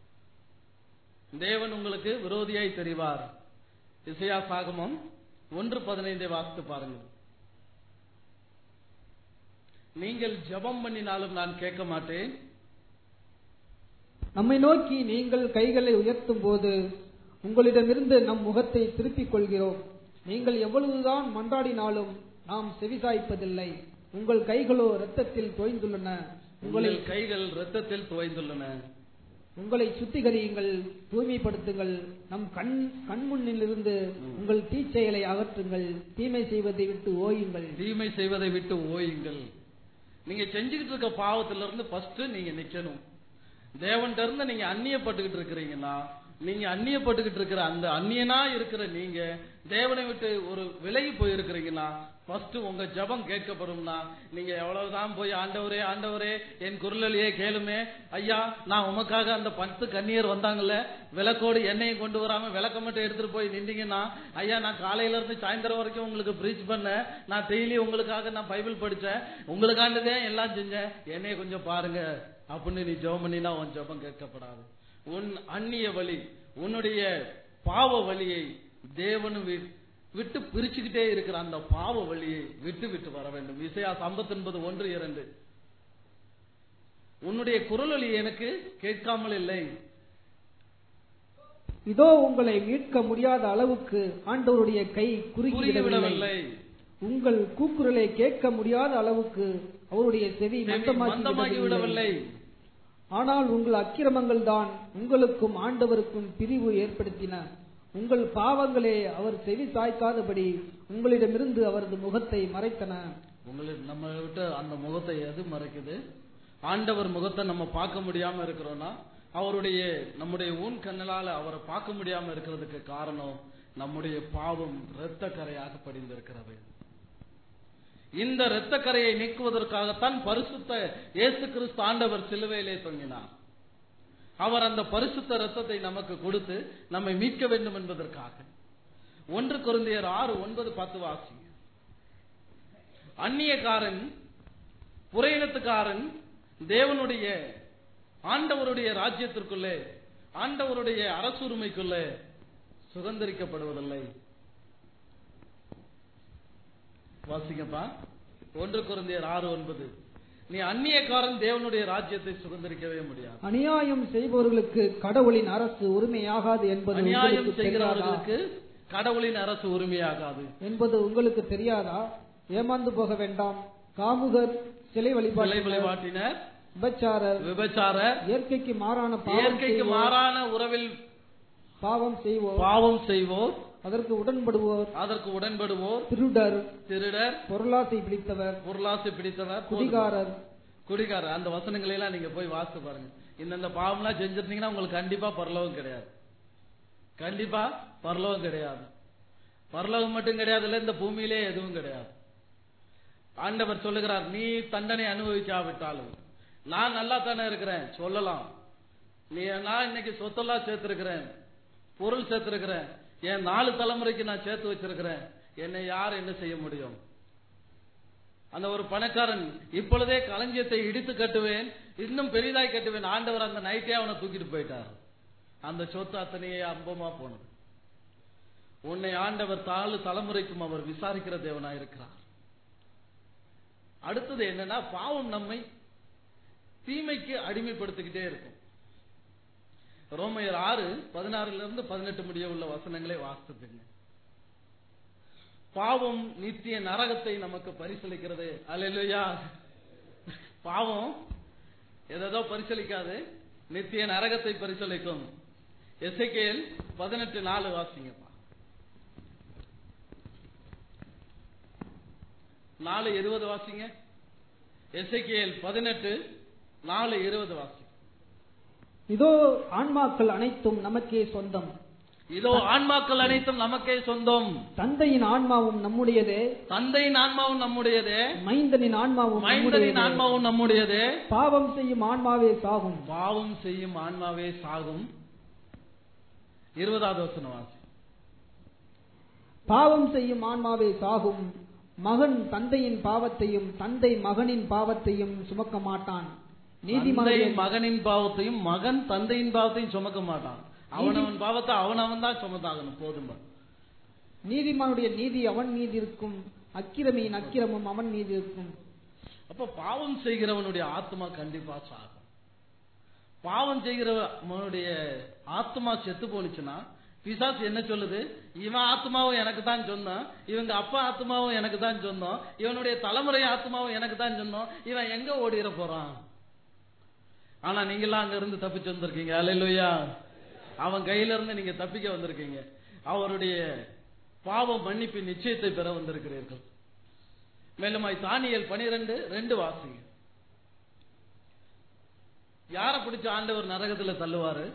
தேவன் உங்களுக்கு விரோதியாய் தெரிவார் இசையா சாகமம் ஒன்று பதினைந்தை வாசித்து பாருங்கள் நீங்கள் ஜெபம் பண்ணினாலும் நான் கேட்க மாட்டேன் நம்மை நோக்கி நீங்கள் கைகளை உயர்த்தும் போது உங்களிடமிருந்து நம் முகத்தை திருப்பிக் கொள்கிறோம் நீங்கள் எவ்வளவுதான் மன்றாடினாலும் நாம் செவிசாய்ப்பதில்லை உங்கள் கைகளோ இரத்தத்தில் தோய்ந்துள்ளன உங்களை உங்கள் கைகள் இரத்தத்தில் துவைந்துள்ளன உங்களை சுத்திகரியுங்கள் தூய்மைப்படுத்துங்கள் நம் கண் கண்முன்னிலிருந்து உங்கள் தீச்செயலை அகற்றுங்கள் தீமை செய்வதை விட்டு ஓயுங்கள் தீமை செய்வதை விட்டு ஓயுங்கள் நீங்க செஞ்சுக்கிட்டு இருக்க பாவத்துல இருந்து ஃபர்ஸ்ட் நீங்க நிக்கணும் தேவன்கிட்ட இருந்து நீங்க அந்நியப்பட்டுக்கிட்டு இருக்கிறீங்கன்னா நீங்க அந்நியப்பட்டுக்கிட்டு இருக்கிற அந்த அந்நியனா இருக்கிற நீங்க தேவனை விட்டு ஒரு விலகி போயிருக்கிறீங்கன்னா ஃபர்ஸ்ட் உங்க ஜெபம் கேட்கப்படும்னா நீங்க எவ்வளவுதான் போய் ஆண்டவரே ஆண்டவரே என் குரலிலேயே கேளுமே ஐயா நான் உமக்காக அந்த பத்து கன்னியர் வந்தாங்கல்ல விளக்கோடு எண்ணெயும் கொண்டு வராம விளக்க மட்டும் எடுத்துட்டு போய் நின்றீங்கன்னா ஐயா நான் காலையில இருந்து சாயந்தரம் வரைக்கும் உங்களுக்கு ப்ரீச் பண்ணேன் நான் டெய்லி உங்களுக்காக நான் பைபிள் படிச்சேன் உங்களுக்காண்டுதே எல்லாம் செஞ்சேன் என்னைய கொஞ்சம் பாருங்க அப்படின்னு நீ ஜெபம் பண்ணினா உன் ஜெபம் கேட்கப்படாது உன் அந்நிய வழி உன்னுடைய பாவ வழியை தேவனு வி- விட்டு பிரிச்சுக்கிட்டே இருக்கிற அந்த பாவ வழியை விட்டு விட்டு வர வேண்டும் இசையா ஐம்பத்தொன்பது ஒன்று இரண்டு உன்னுடைய குரலொலி எனக்கு கேட்காமல் இல்லை இதோ உங்களை மீட்க முடியாத அளவுக்கு ஆண்டவருடைய கை குறுக்கிவிடவில்லை குறுகிவிடவில்லை உங்கள் கூக்குரலை கேட்க முடியாத அளவுக்கு அவருடைய செவி செவி மந்தமாகி மந்தமாகி விடவில்லை ஆனால் உங்கள் அக்கிரமங்கள் தான் உங்களுக்கும் ஆண்டவருக்கும் பிரிவு ஏற்படுத்தின உங்கள் பாவங்களே அவர் செவி சாய்க்காதபடி உங்களிடமிருந்து அவரது முகத்தை மறைத்தன உங்களுக்கு நம்ம விட்டு அந்த முகத்தை எது மறைக்குது ஆண்டவர் முகத்தை நம்ம பார்க்க முடியாம இருக்கிறோம்னா அவருடைய நம்முடைய ஊன் கண்ணலால அவரை பார்க்க முடியாம இருக்கிறதுக்கு காரணம் நம்முடைய பாவம் இரத்த கரையாக படிந்திருக்கிறது இந்த இரத்த கரையை நீக்குவதற்காகத்தான் பரிசுத்த இயேசு கிறிஸ்து ஆண்டவர் சிலுவையிலே தொங்கினார் அவர் அந்த பரிசுத்த ரத்தத்தை நமக்கு கொடுத்து நம்மை மீட்க வேண்டும் என்பதற்காக ஒன்று குருந்தியர் ஆறு ஒன்பது பத்து வாசிங்க அந்நியக்காரன் புறையினத்துக்காரன் தேவனுடைய ஆண்டவருடைய ராஜ்யத்திற்குள்ளே ஆண்டவருடைய அரசுரிமைக்குள்ளே சுதந்திரிக்கப்படுவதில்லை வாசிங்கப்பா ஒன்று குருந்தியர் ஆறு ஒன்பது நீ அந்நியக்காரன் தேவனுடைய ராஜ்யத்தை சுதந்திரிக்கவே முடியாது அநியாயம் செய்பவர்களுக்கு கடவுளின் அரசு உரிமையாகாது என்பது அநியாயம் உங்களுக்கு தெரியாதா செய்கிறவர்களுக்கு கடவுளின் அரசு உரிமையாகாது என்பது உங்களுக்கு தெரியாதா ஏமாந்து போக வேண்டாம் காமுகர் சிலை விலை வழிபாடு விளைவாட்டினர் விபச்சாரர் விபச்சாரர் இயற்கைக்கு மாறான பாவம் இயற்கைக்கு செய்வோர், மாறான உறவில் பாவம் செய்வோர் பாவம் செய்வோர் அதற்கு உடன்படுவோர் அதற்கு உடன்படுவோர் திருடர் திருடர் பொருளாசை பிடித்தவர் பொருளாசை பிடித்தவர் குடிகாரர் குடிகாரர் அந்த வசனங்களை எல்லாம் நீங்க போய் வாசித்து பாருங்க இந்தந்த பாவம்லாம் செஞ்சிருந்தீங்கன்னா உங்களுக்கு கண்டிப்பா பரலோகம் கிடையாது கண்டிப்பா பரலோகம் கிடையாது பரலோகம் மட்டும் கிடையாது இல்ல இந்த பூமியிலே எதுவும் கிடையாது ஆண்டவர் சொல்லுகிறார் நீ தண்டனை அனுபவிக்காவிட்டாலும் நான் நல்லா தானே இருக்கிறேன் சொல்லலாம் நீ நான் இன்னைக்கு சொத்தெல்லாம் சேர்த்திருக்கிறேன் பொருள் சேர்த்திருக்கிறேன் என் நாலு தலைமுறைக்கு நான் சேர்த்து வச்சிருக்கிறேன் என்னை யார் என்ன செய்ய முடியும் அந்த ஒரு பணக்காரன் இப்பொழுதே களஞ்சியத்தை இடித்து கட்டுவேன் இன்னும் பெரிதாய் கட்டுவேன் ஆண்டவர் அந்த நைட்டே அவனை தூக்கிட்டு போயிட்டார் அந்த சொத்து அத்தனையே அம்பமா போனது உன்னை ஆண்டவர் தாழு தலைமுறைக்கும் அவர் விசாரிக்கிற தேவனா இருக்கிறார் அடுத்தது என்னன்னா பாவம் நம்மை தீமைக்கு அடிமைப்படுத்திக்கிட்டே இருக்கும் ரோமையர் ஆறு பதினாறுல இருந்து பதினெட்டு முடிய உள்ள வசனங்களை வாசித்துங்க பாவம் நித்திய நரகத்தை நமக்கு பரிசளிக்கிறது அல்லேலூயா பாவம் எதோ பரிசளிக்காது நித்திய நரகத்தை பரிசளிக்கும் எசைக்கேல் பதினெட்டு நாலு வாசிங்கப்பா நாலு இருபது வாசிங்க எசைக்கேல் பதினெட்டு நாலு இருபது வாசிங்க இதோ ஆன்மாக்கள் அனைத்தும் நமக்கே சொந்தம் இதோ ஆன்மாக்கள் அனைத்தும் நமக்கே சொந்தம் தந்தையின் ஆன்மாவும் நம்முடையதே தந்தையின் ஆன்மாவும் நம்முடையதே மைந்தனின் ஆன்மாவும் மைந்தனின் நம்முடையதே. ஆன்மாவும் நம்முடையதே பாவம் செய்யும் ஆன்மாவே சாகும் பாவம் செய்யும் ஆன்மாவே சாகும் இருபதாவது வசனம் வாசி பாவம் செய்யும் ஆன்மாவே சாகும் மகன் தந்தையின் பாவத்தையும் தந்தை மகனின் பாவத்தையும் சுமக்க மாட்டான் தந்தை நீதிமன்ற மகனின் பாவத்தையும் மகன் தந்தையின் பாவத்தையும் சுமக்க மாட்டான் அவனவன் பாவத்தை அவனவன் தான் சுமத்தாகணும் போதும் நீதிமானுடைய நீதி அவன் மீது இருக்கும் அக்கிரமியின் அக்கிரமும் அவன் மீது இருக்கும் அப்ப பாவம் செய்கிறவனுடைய ஆத்மா கண்டிப்பா சாகும் பாவம் செய்கிறவனுடைய ஆத்மா செத்து போனுச்சுன்னா பிசாசு என்ன சொல்லுது இவன் ஆத்மாவும் எனக்கு தான் சொன்னான் இவங்க அப்பா ஆத்மாவும் எனக்கு தான் சொன்னோம் இவனுடைய தலைமுறை ஆத்மாவும் எனக்கு தான் சொன்னோம் இவன் எங்க ஓடிட போறான் ஆனா நீங்களாம் அங்க இருந்து தப்பிச்சு வந்திருக்கீங்க அல்லையா அவன் கையில இருந்து நீங்க தப்பிக்க வந்திருக்கீங்க அவருடைய பாவ மன்னிப்பின் நிச்சயத்தை பெற வந்திருக்கிறீர்கள் மேலும் தானியல் பனிரெண்டு ரெண்டு வாசிங்க யார பிடிச்ச ஆண்டவர் நரகத்துல தள்ளுவாரு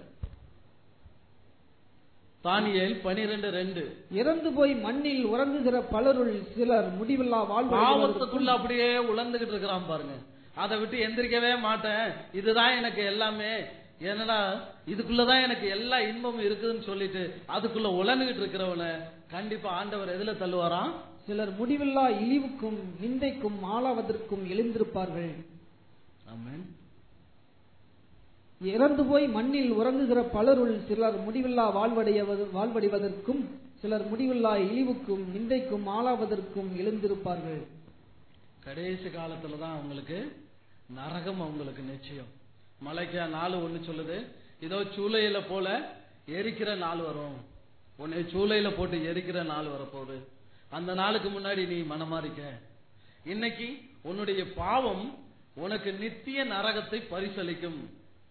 தானியேல் பனிரெண்டு ரெண்டு இறந்து போய் மண்ணில் உறங்குகிற பலருள் சிலர் முடிவில்லா வாழ்வு பாவத்துக்குள்ள அப்படியே உழந்துகிட்டு இருக்கிறான் பாருங்க அதை விட்டு எந்திரிக்கவே மாட்டேன் இதுதான் எனக்கு எல்லாமே என்னடா இதுக்குள்ளதான் எனக்கு எல்லா இன்பமும் இருக்குதுன்னு சொல்லிட்டு அதுக்குள்ள உழந்துகிட்டு இருக்கிறவன கண்டிப்பா ஆண்டவர் எதுல தள்ளுவாராம் சிலர் முடிவில்லா இழிவுக்கும் நிந்தைக்கும் ஆளாவதற்கும் எழுந்திருப்பார்கள் ஆமென் இறந்து போய் மண்ணில் உறங்குகிற பலருள் சிலர் முடிவில்லா வாழ்வடையவது வாழ்வடைவதற்கும் சிலர் முடிவில்லா இழிவுக்கும் நிந்தைக்கும் ஆளாவதற்கும் எழுந்திருப்பார்கள் கடைசி காலத்துல தான் அவங்களுக்கு நரகம் அவங்களுக்கு நிச்சயம் மலைக்கா நாலு ஒண்ணு சொல்லுது இதோ சூளையில போல எரிக்கிற நாள் வரும் உன்னை சூளையில போட்டு எரிக்கிற நாள் வரப்போகுது அந்த நாளுக்கு முன்னாடி நீ மனமாறிக்க இன்னைக்கு உன்னுடைய பாவம் உனக்கு நித்திய நரகத்தை பரிசளிக்கும்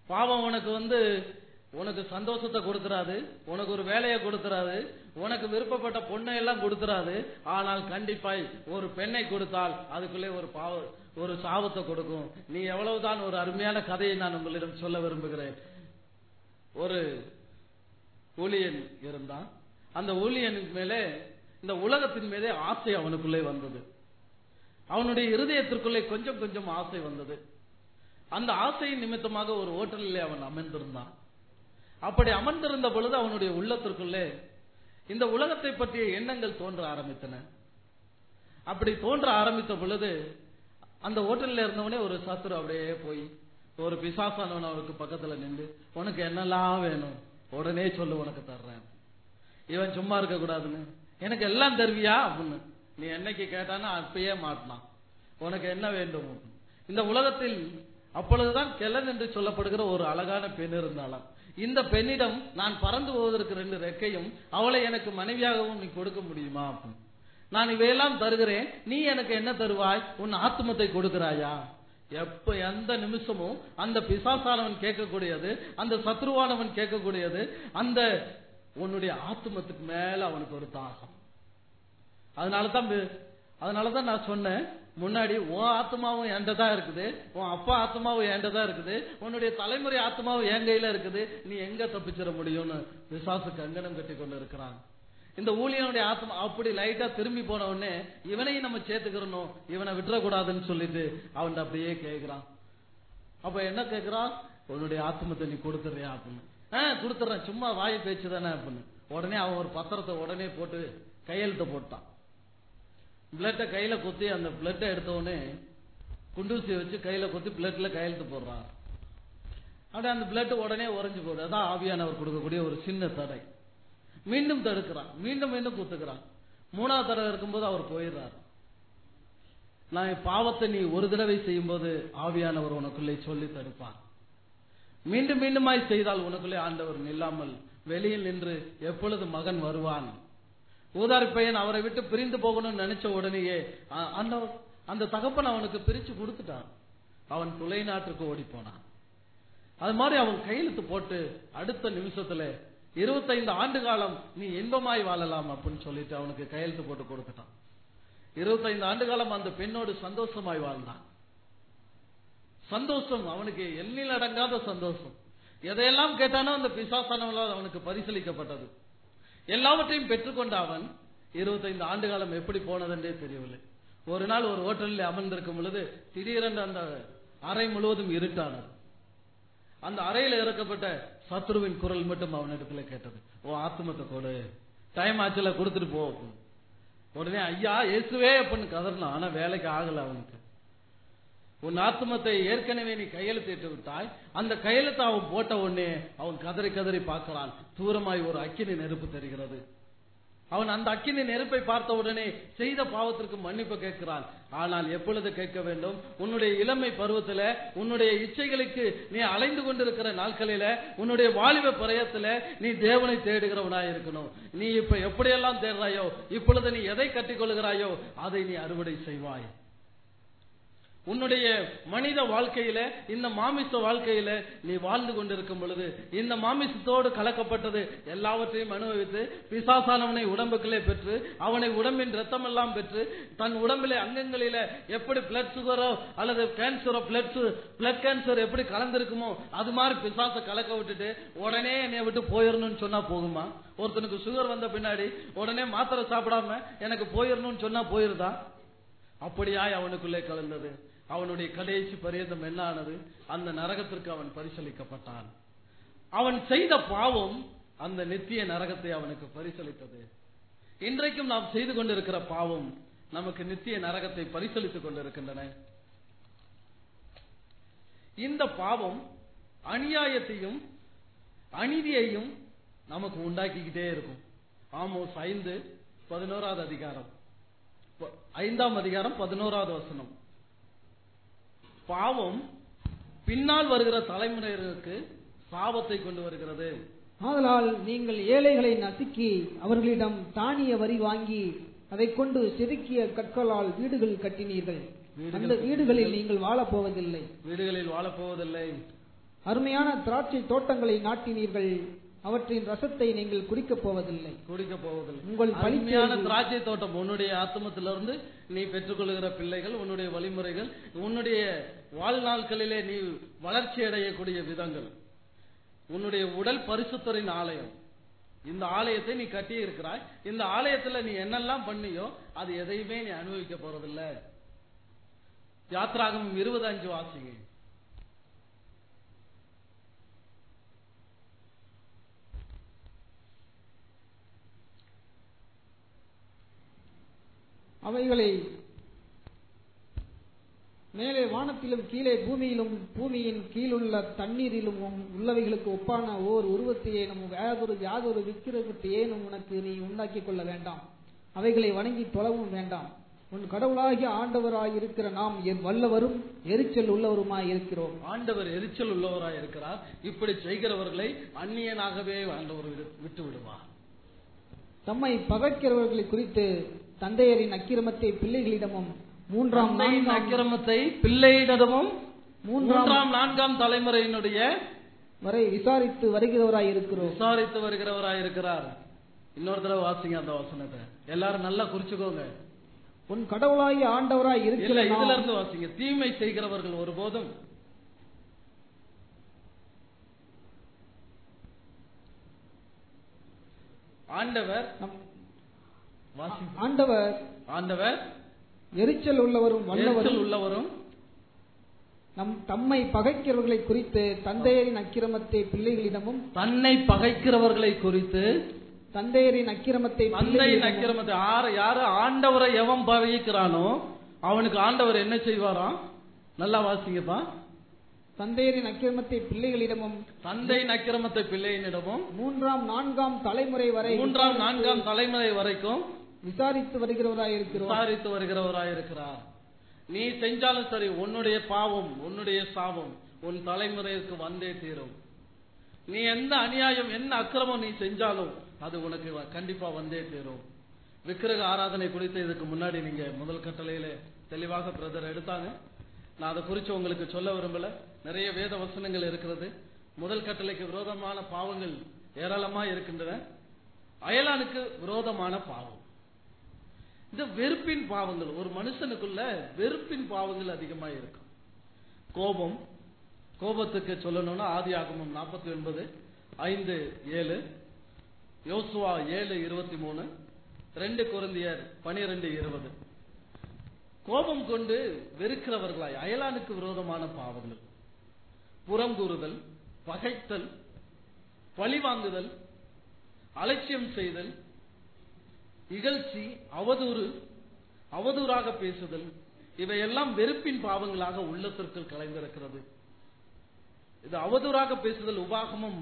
பாவம் உனக்கு வந்து உனக்கு சந்தோஷத்தை கொடுத்துறாது உனக்கு ஒரு வேலையை கொடுத்துறாது உனக்கு விருப்பப்பட்ட பொண்ணை எல்லாம் கொடுத்துறாது ஆனால் கண்டிப்பாய் ஒரு பெண்ணை கொடுத்தால் அதுக்குள்ளே ஒரு பாவ ஒரு சாபத்தை கொடுக்கும் நீ எவ்வளவுதான் ஒரு அருமையான கதையை நான் உங்களிடம் சொல்ல விரும்புகிறேன் ஒரு ஊழியன் இருந்தான் அந்த ஊழியனுக்கு மேலே இந்த உலகத்தின் மீதே ஆசை அவனுக்குள்ளே வந்தது அவனுடைய இருதயத்திற்குள்ளே கொஞ்சம் கொஞ்சம் ஆசை வந்தது அந்த ஆசையின் நிமித்தமாக ஒரு ஹோட்டலிலே அவன் அமர்ந்திருந்தான் அப்படி அமர்ந்திருந்த பொழுது அவனுடைய உள்ளத்திற்குள்ளே இந்த உலகத்தை பற்றிய எண்ணங்கள் தோன்ற ஆரம்பித்தன அப்படி தோன்ற ஆரம்பித்த பொழுது அந்த ஹோட்டல்ல இருந்தவனே ஒரு சத்துரு அப்படியே போய் ஒரு பிசாசானவன் அவனுக்கு பக்கத்துல நின்று உனக்கு என்னெல்லாம் வேணும் உடனே சொல்லு உனக்கு தர்றேன் இவன் சும்மா இருக்க கூடாதுன்னு எனக்கு எல்லாம் தருவியா அப்படின்னு நீ என்னைக்கு கேட்டானா அப்பயே மாட்டினான் உனக்கு என்ன வேண்டும் இந்த உலகத்தில் அப்பொழுதுதான் கெலன் என்று சொல்லப்படுகிற ஒரு அழகான பெண் இருந்தாளாம் இந்த பெண்ணிடம் நான் பறந்து போவதற்கு ரெண்டு ரெக்கையும் அவளை எனக்கு மனைவியாகவும் நீ கொடுக்க முடியுமா அப்படின்னு நான் இவையெல்லாம் தருகிறேன் நீ எனக்கு என்ன தருவாய் உன் ஆத்மத்தை கொடுக்கிறாயா எப்ப எந்த நிமிஷமும் அந்த பிசாசானவன் கேட்கக்கூடியது அந்த சத்ருவானவன் கேட்கக்கூடியது அந்த உன்னுடைய ஆத்மத்துக்கு மேல அவனுக்கு ஒரு தாகம் அதனால தான் அதனால தான் நான் சொன்னேன் முன்னாடி உன் ஆத்மாவும் என்கிட்ட தான் இருக்குது உன் அப்பா ஆத்மாவும் என்கிட்ட தான் இருக்குது உன்னுடைய தலைமுறை ஆத்மாவும் என் கையில இருக்குது நீ எங்க தப்பிச்சிட முடியும்னு விசாசு கங்கணம் கட்டி கொண்டு இருக்கிறான் இந்த ஊழியனுடைய ஆத்மா அப்படி லைட்டா திரும்பி போன உடனே இவனையும் நம்ம சேர்த்துக்கிறணும் இவனை விட்டுறக்கூடாதுன்னு சொல்லிட்டு அவன் அப்படியே கேட்கிறான் அப்ப என்ன கேட்கிறான் உன்னுடைய ஆத்மத்தை நீ கொடுத்துறியா அப்படின்னு ஆஹ் கொடுத்துறேன் சும்மா வாய் பேச்சு தானே அப்படின்னு உடனே அவன் ஒரு பத்திரத்தை உடனே போட்டு கையெழுத்து போட்டான் பிளட்டை கையில குத்தி அந்த பிளட்டை எடுத்த உடனே குண்டூசியை வச்சு கையில குத்தி பிளட்ல கையெழுத்து போடுறான் அப்படியே அந்த பிளட் உடனே உறைஞ்சு போகுது அதான் ஆவியானவர் கொடுக்கக்கூடிய ஒரு சின்ன தடை மீண்டும் தடுக்கிறான் மீண்டும் மீண்டும் குத்துக்கிறான் மூணாவது தடவை இருக்கும்போது அவர் போயிடுறார் நான் பாவத்தை நீ ஒரு தடவை செய்யும்போது ஆவியானவர் உனக்குள்ளே சொல்லி தடுப்பார் மீண்டும் மீண்டுமாய் செய்தால் உனக்குள்ளே ஆண்டவர் நில்லாமல் வெளியில் நின்று எப்பொழுது மகன் வருவான் ஊதாரி பையன் அவரை விட்டு பிரிந்து போகணும்னு நினைச்ச உடனேயே அ- அந்த அந்த தகப்பன் அவனுக்கு பிரிச்சு கொடுத்துட்டான் அவன் துளை நாட்டுக்கு ஓடி போனான் அது மாதிரி அவன் கையெழுத்து போட்டு அடுத்த நிமிஷத்துல இருபத்தைந்து ஆண்டு காலம் நீ இன்பமாய் வாழலாம் அப்படின்னு சொல்லிட்டு அவனுக்கு கையெழுத்து போட்டு கொடுத்துட்டான் இருபத்தைந்து ஆண்டு காலம் அந்த பெண்ணோடு சந்தோஷமாய் வாழ்ந்தான் சந்தோஷம் அவனுக்கு எண்ணில் அடங்காத சந்தோஷம் எதையெல்லாம் கேட்டானோ அந்த பிசாசானவளால் அவனுக்கு பரிசீலிக்கப்பட்டது எல்லாவற்றையும் பெற்றுக்கொண்ட அவன் இருபத்தைந்து ஆண்டு காலம் எப்படி போனதென்றே தெரியவில்லை ஒரு நாள் ஒரு ஹோட்டலில் அமர்ந்திருக்கும் பொழுது திடீரென்று அந்த அறை முழுவதும் இருட்டானது அந்த அறையில் இறக்கப்பட்ட சத்ருவின் குரல் மட்டும் அவனிடத்துல கேட்டது ஓ ஆத்மத்தை கொடு டைம் ஆச்சுல கொடுத்துட்டு போ அப்படின்னு. உடனே ஐயா இயேசுவே அப்படின்னு கதறினான் ஆனா வேலைக்கு ஆகல அவனுக்கு உன் ஆத்மத்தை ஏற்கனவே நீ கையெழுத்திட்டு விட்டாய் அந்த கையெழுத்தை அவன் போட்ட உடனே அவன் கதறி கதறி பார்க்கிறான் தூரமாய் ஒரு அக்கினி நெருப்பு தெரிகிறது அவன் அந்த அக்கினி நெருப்பை பார்த்த உடனே செய்த பாவத்திற்கு மன்னிப்பு கேட்கிறான் ஆனால் எப்பொழுது கேட்க வேண்டும் உன்னுடைய இளமை பருவத்துல உன்னுடைய இச்சைகளுக்கு நீ அலைந்து கொண்டிருக்கிற நாட்களில உன்னுடைய வாலிப பிரயத்துல நீ தேவனை தேடுகிறவனாய் இருக்கணும் நீ இப்ப எப்படியெல்லாம் தேடுறாயோ இப்பொழுது நீ எதை கட்டிக்கொள்கிறாயோ அதை நீ அறுவடை செய்வாய் உன்னுடைய மனித வாழ்க்கையில இந்த மாமிச வாழ்க்கையில நீ வாழ்ந்து கொண்டிருக்கும் பொழுது இந்த மாமிசத்தோடு கலக்கப்பட்டது எல்லாவற்றையும் அனுபவித்து பிசாசானவனை உடம்புக்குள்ளே பெற்று அவனை உடம்பின் ரத்தமெல்லாம் பெற்று தன் உடம்பிலே அங்கங்களில எப்படி பிளட் சுகரோ அல்லது கேன்சரோ பிளட் பிளட் கேன்சர் எப்படி கலந்திருக்குமோ அது மாதிரி பிசாசை கலக்க விட்டுட்டு உடனே என்னை விட்டு போயிடணும்னு சொன்னா போகுமா ஒருத்தனுக்கு சுகர் வந்த பின்னாடி உடனே மாத்திரை சாப்பிடாம எனக்கு போயிடணும்னு சொன்னா போயிருதா அப்படியாய் அவனுக்குள்ளே கலந்தது அவனுடைய கடைசி பரியந்தம் என்ன ஆனது அந்த நரகத்திற்கு அவன் பரிசளிக்கப்பட்டான் அவன் செய்த பாவம் அந்த நித்திய நரகத்தை அவனுக்கு பரிசளித்தது இன்றைக்கும் நாம் செய்து கொண்டிருக்கிற பாவம் நமக்கு நித்திய நரகத்தை பரிசளித்துக் கொண்டிருக்கின்றன இந்த பாவம் அநியாயத்தையும் அநீதியையும் நமக்கு உண்டாக்கிக்கிட்டே இருக்கும் ஆமோஸ் ஐந்து பதினோராவது அதிகாரம் ப- ஐந்தாம் அதிகாரம் பதினோராவது வசனம் பாவம் பின்னால் வருகிற தலைமுறையினருக்கு சாபத்தை கொண்டு வருகிறது ஆதலால் நீங்கள் ஏழைகளை நசுக்கி அவர்களிடம் தானிய வரி வாங்கி அதைக் கொண்டு செதுக்கிய கற்களால் வீடுகள் கட்டினீர்கள் வீடுகள் அந்த வீடுகளில் நீங்கள் வாழப் போவதில்லை வீடுகளில் வாழப்போவதில்லை அருமையான திராட்சை தோட்டங்களை நாட்டினீர்கள் அவற்றின் ரசத்தை நீங்கள் குடிக்கப் போவதில்லை குடிக்க போவதில்லை உங்கள் அருமையான பலிக்கு திராட்சை தோட்டம் உன்னுடைய ஆத்மத்திலிருந்து நீ பெற்றுக்கொள்கிற பிள்ளைகள் உன்னுடைய வழிமுறைகள் உன்னுடைய வாழ்நாட்களிலே நீ வளர்ச்சி அடையக்கூடிய விதங்கள் உன்னுடைய உடல் பரிசுத்தரின் ஆலயம் இந்த ஆலயத்தை நீ கட்டி இருக்கிறாய் இந்த ஆலயத்துல நீ என்னெல்லாம் பண்ணியோ அது எதையுமே நீ அனுபவிக்க போறதில்ல யாத்ராகமம் இருபது அஞ்சு வாசிங்க அவைகளை மேலே வானத்திலும் கீழே பூமியிலும் பூமியின் கீழுள்ள தண்ணீரிலும் உள்ளவைகளுக்கு ஒப்பான ஓர் உருவத்தையேனும் யாதொரு யாதொரு விக்கிரகத்தையேனும் உனக்கு நீ உண்டாக்கிக் கொள்ள வேண்டாம் அவைகளை வணங்கி தொழவும் வேண்டாம் உன் கடவுளாகிய ஆண்டவராயிருக்கிற நாம் என் வல்லவரும் எரிச்சல் உள்ளவருமாய் இருக்கிறோம் ஆண்டவர் எரிச்சல் உள்ளவராய் இருக்கிறார் இப்படி செய்கிறவர்களை அந்நியனாகவே ஆண்டவர் விடு- விட்டு விடுவார் தம்மை பகைக்கிறவர்களை குறித்து தந்தையரின் அக்கிரமத்தை பிள்ளைகளிடமும் மூன்றாம் தந்தையின் நான்காம் அக்கிரமத்தை பிள்ளையிடமும் மூன்றாம் மூன்றாம் நான்காம் தலைமுறையினுடைய வரை விசாரித்து வருகிறவராய் இருக்கிறோம் விசாரித்து வருகிறவராய் இருக்கிறார் இன்னொரு தடவை வாசிங்க அந்த வசனத்தை எல்லாரும் நல்லா குறிச்சுக்கோங்க உன் கடவுளாகிய ஆண்டவராய் இல்ல இருக்கிற இதுல நாம் இருந்து வாசிங்க தீமை செய்கிறவர்கள் ஒருபோதும் ஆண்டவர் நம் வாசி ஆண்டவர் ஆண்டவர் எரிச்சல் உள்ளவரும் எரிச்சல் வல்லவரும் உள்ளவரும் நம் தம்மை பகைக்கிறவர்களை குறித்து தந்தையரின் அக்கிரமத்தை பிள்ளைகளிடமும் தன்னை பகைக்கிறவர்களை குறித்து தந்தையரின் அக்கிரமத்தை தந்தையின் பிள்ளைகளிடமும் அக்கிரமத்தை யாரு யாரு ஆண்டவரை எவன் பகைக்கிறானோ அவனுக்கு ஆண்டவர் என்ன செய்வாராம் நல்லா வாசிங்கப்பா தந்தையரின் அக்கிரமத்தை பிள்ளைகளிடமும் தந்தையின் அக்கிரமத்தை பிள்ளையினிடமும் மூன்றாம் நான்காம் தலைமுறை வரை மூன்றாம் நான்காம் தலைமுறை வரைக்கும் விசாரித்து வருகிறவராய் இருக்கிறோம் விசாரித்து வருகிறவராய் இருக்கிறார் நீ செஞ்சாலும் சரி உன்னுடைய பாவம் உன்னுடைய சாபம் உன் தலைமுறைக்கு வந்தே தீரும் நீ எந்த அநியாயம் என்ன அக்கிரமம் நீ செஞ்சாலும் அது உனக்கு வ- கண்டிப்பா வந்தே தீரும் விக்கிரக ஆராதனை குறித்து இதுக்கு முன்னாடி நீங்க முதல் கட்டளையில தெளிவாக பிரதர் எடுத்தாங்க நான் அதை குறித்து உங்களுக்கு சொல்ல விரும்பல நிறைய வேத வசனங்கள் இருக்கிறது முதல் கட்டளைக்கு விரோதமான பாவங்கள் ஏராளமா இருக்கின்றன அயலானுக்கு விரோதமான பாவம் இந்த வெறுப்பின் பாவங்கள் ஒரு மனுஷனுக்குள்ள வெறுப்பின் பாவங்கள் அதிகமா இருக்கும் கோபம் கோபத்துக்கு சொல்லணும்னா ஆதி ஆகமம் நாற்பத்தி ஒன்பது ஐந்து ஏழு யோசுவா ஏழு இருபத்தி மூணு ரெண்டு குருந்தியர் பனிரெண்டு இருபது கோபம் கொண்டு வெறுக்கிறவர்களாய் அயலானுக்கு விரோதமான பாவங்கள் புறங்கூறுதல் பகைத்தல் பழிவாங்குதல் அலட்சியம் செய்தல் இகழ்ச்சி அவதூறு அவதூறாக பேசுதல் இவையெல்லாம் வெறுப்பின் பாவங்களாக உள்ளத்திற்குள் கலைந்திருக்கிறது இது அவதூறாக பேசுதல் உபாகமும்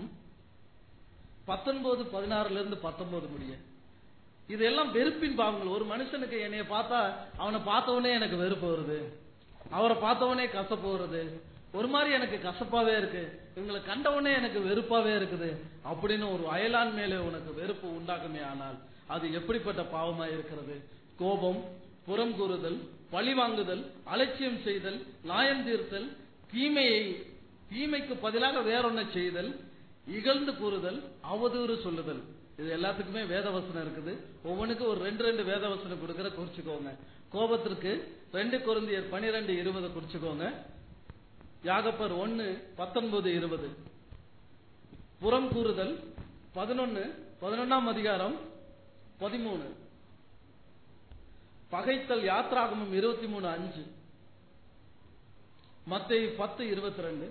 பத்தொன்பது பதினாறுல இருந்து பத்தொன்பது முடிய இதெல்லாம் வெறுப்பின் பாவங்கள் ஒரு மனுஷனுக்கு என்னைய பார்த்தா அவனை பார்த்தவனே எனக்கு வெறுப்பு வருது அவரை பார்த்தவனே கசப்பு வருது ஒரு மாதிரி எனக்கு கசப்பாவே இருக்கு இவங்களை கண்டவனே எனக்கு வெறுப்பாவே இருக்குது அப்படின்னு ஒரு அயலான் மேலே உனக்கு வெறுப்பு உண்டாக்குமே ஆனால் அது எப்படிப்பட்ட பாவமா இருக்கிறது கோபம் புறம் கூறுதல் பழிவாங்குதல் அலட்சியம் செய்தல் நியாயம் தீர்த்தல் தீமையை தீமைக்கு பதிலாக வேறொன்ன செய்தல் இகழ்ந்து கூறுதல் அவதூறு சொல்லுதல் இது எல்லாத்துக்குமே வேதவசனம் இருக்குது ஒவ்வொன்றுக்கும் ஒரு ரெண்டு ரெண்டு வேதவசனம் கொடுக்கிற குறிச்சுக்கோங்க கோபத்திற்கு ரெண்டு குருந்தியர் பனிரெண்டு இருபது குறிச்சுக்கோங்க யாகப்பர் ஒன்னு பத்தொன்பது இருபது புறம் கூறுதல் பதினொன்னு பதினொன்னாம் அதிகாரம் பதிமூணு பகைத்தல் யாத்ராகமம் இருபத்தி மூணு அஞ்சு மத்திய பத்து இருபத்தி ரெண்டு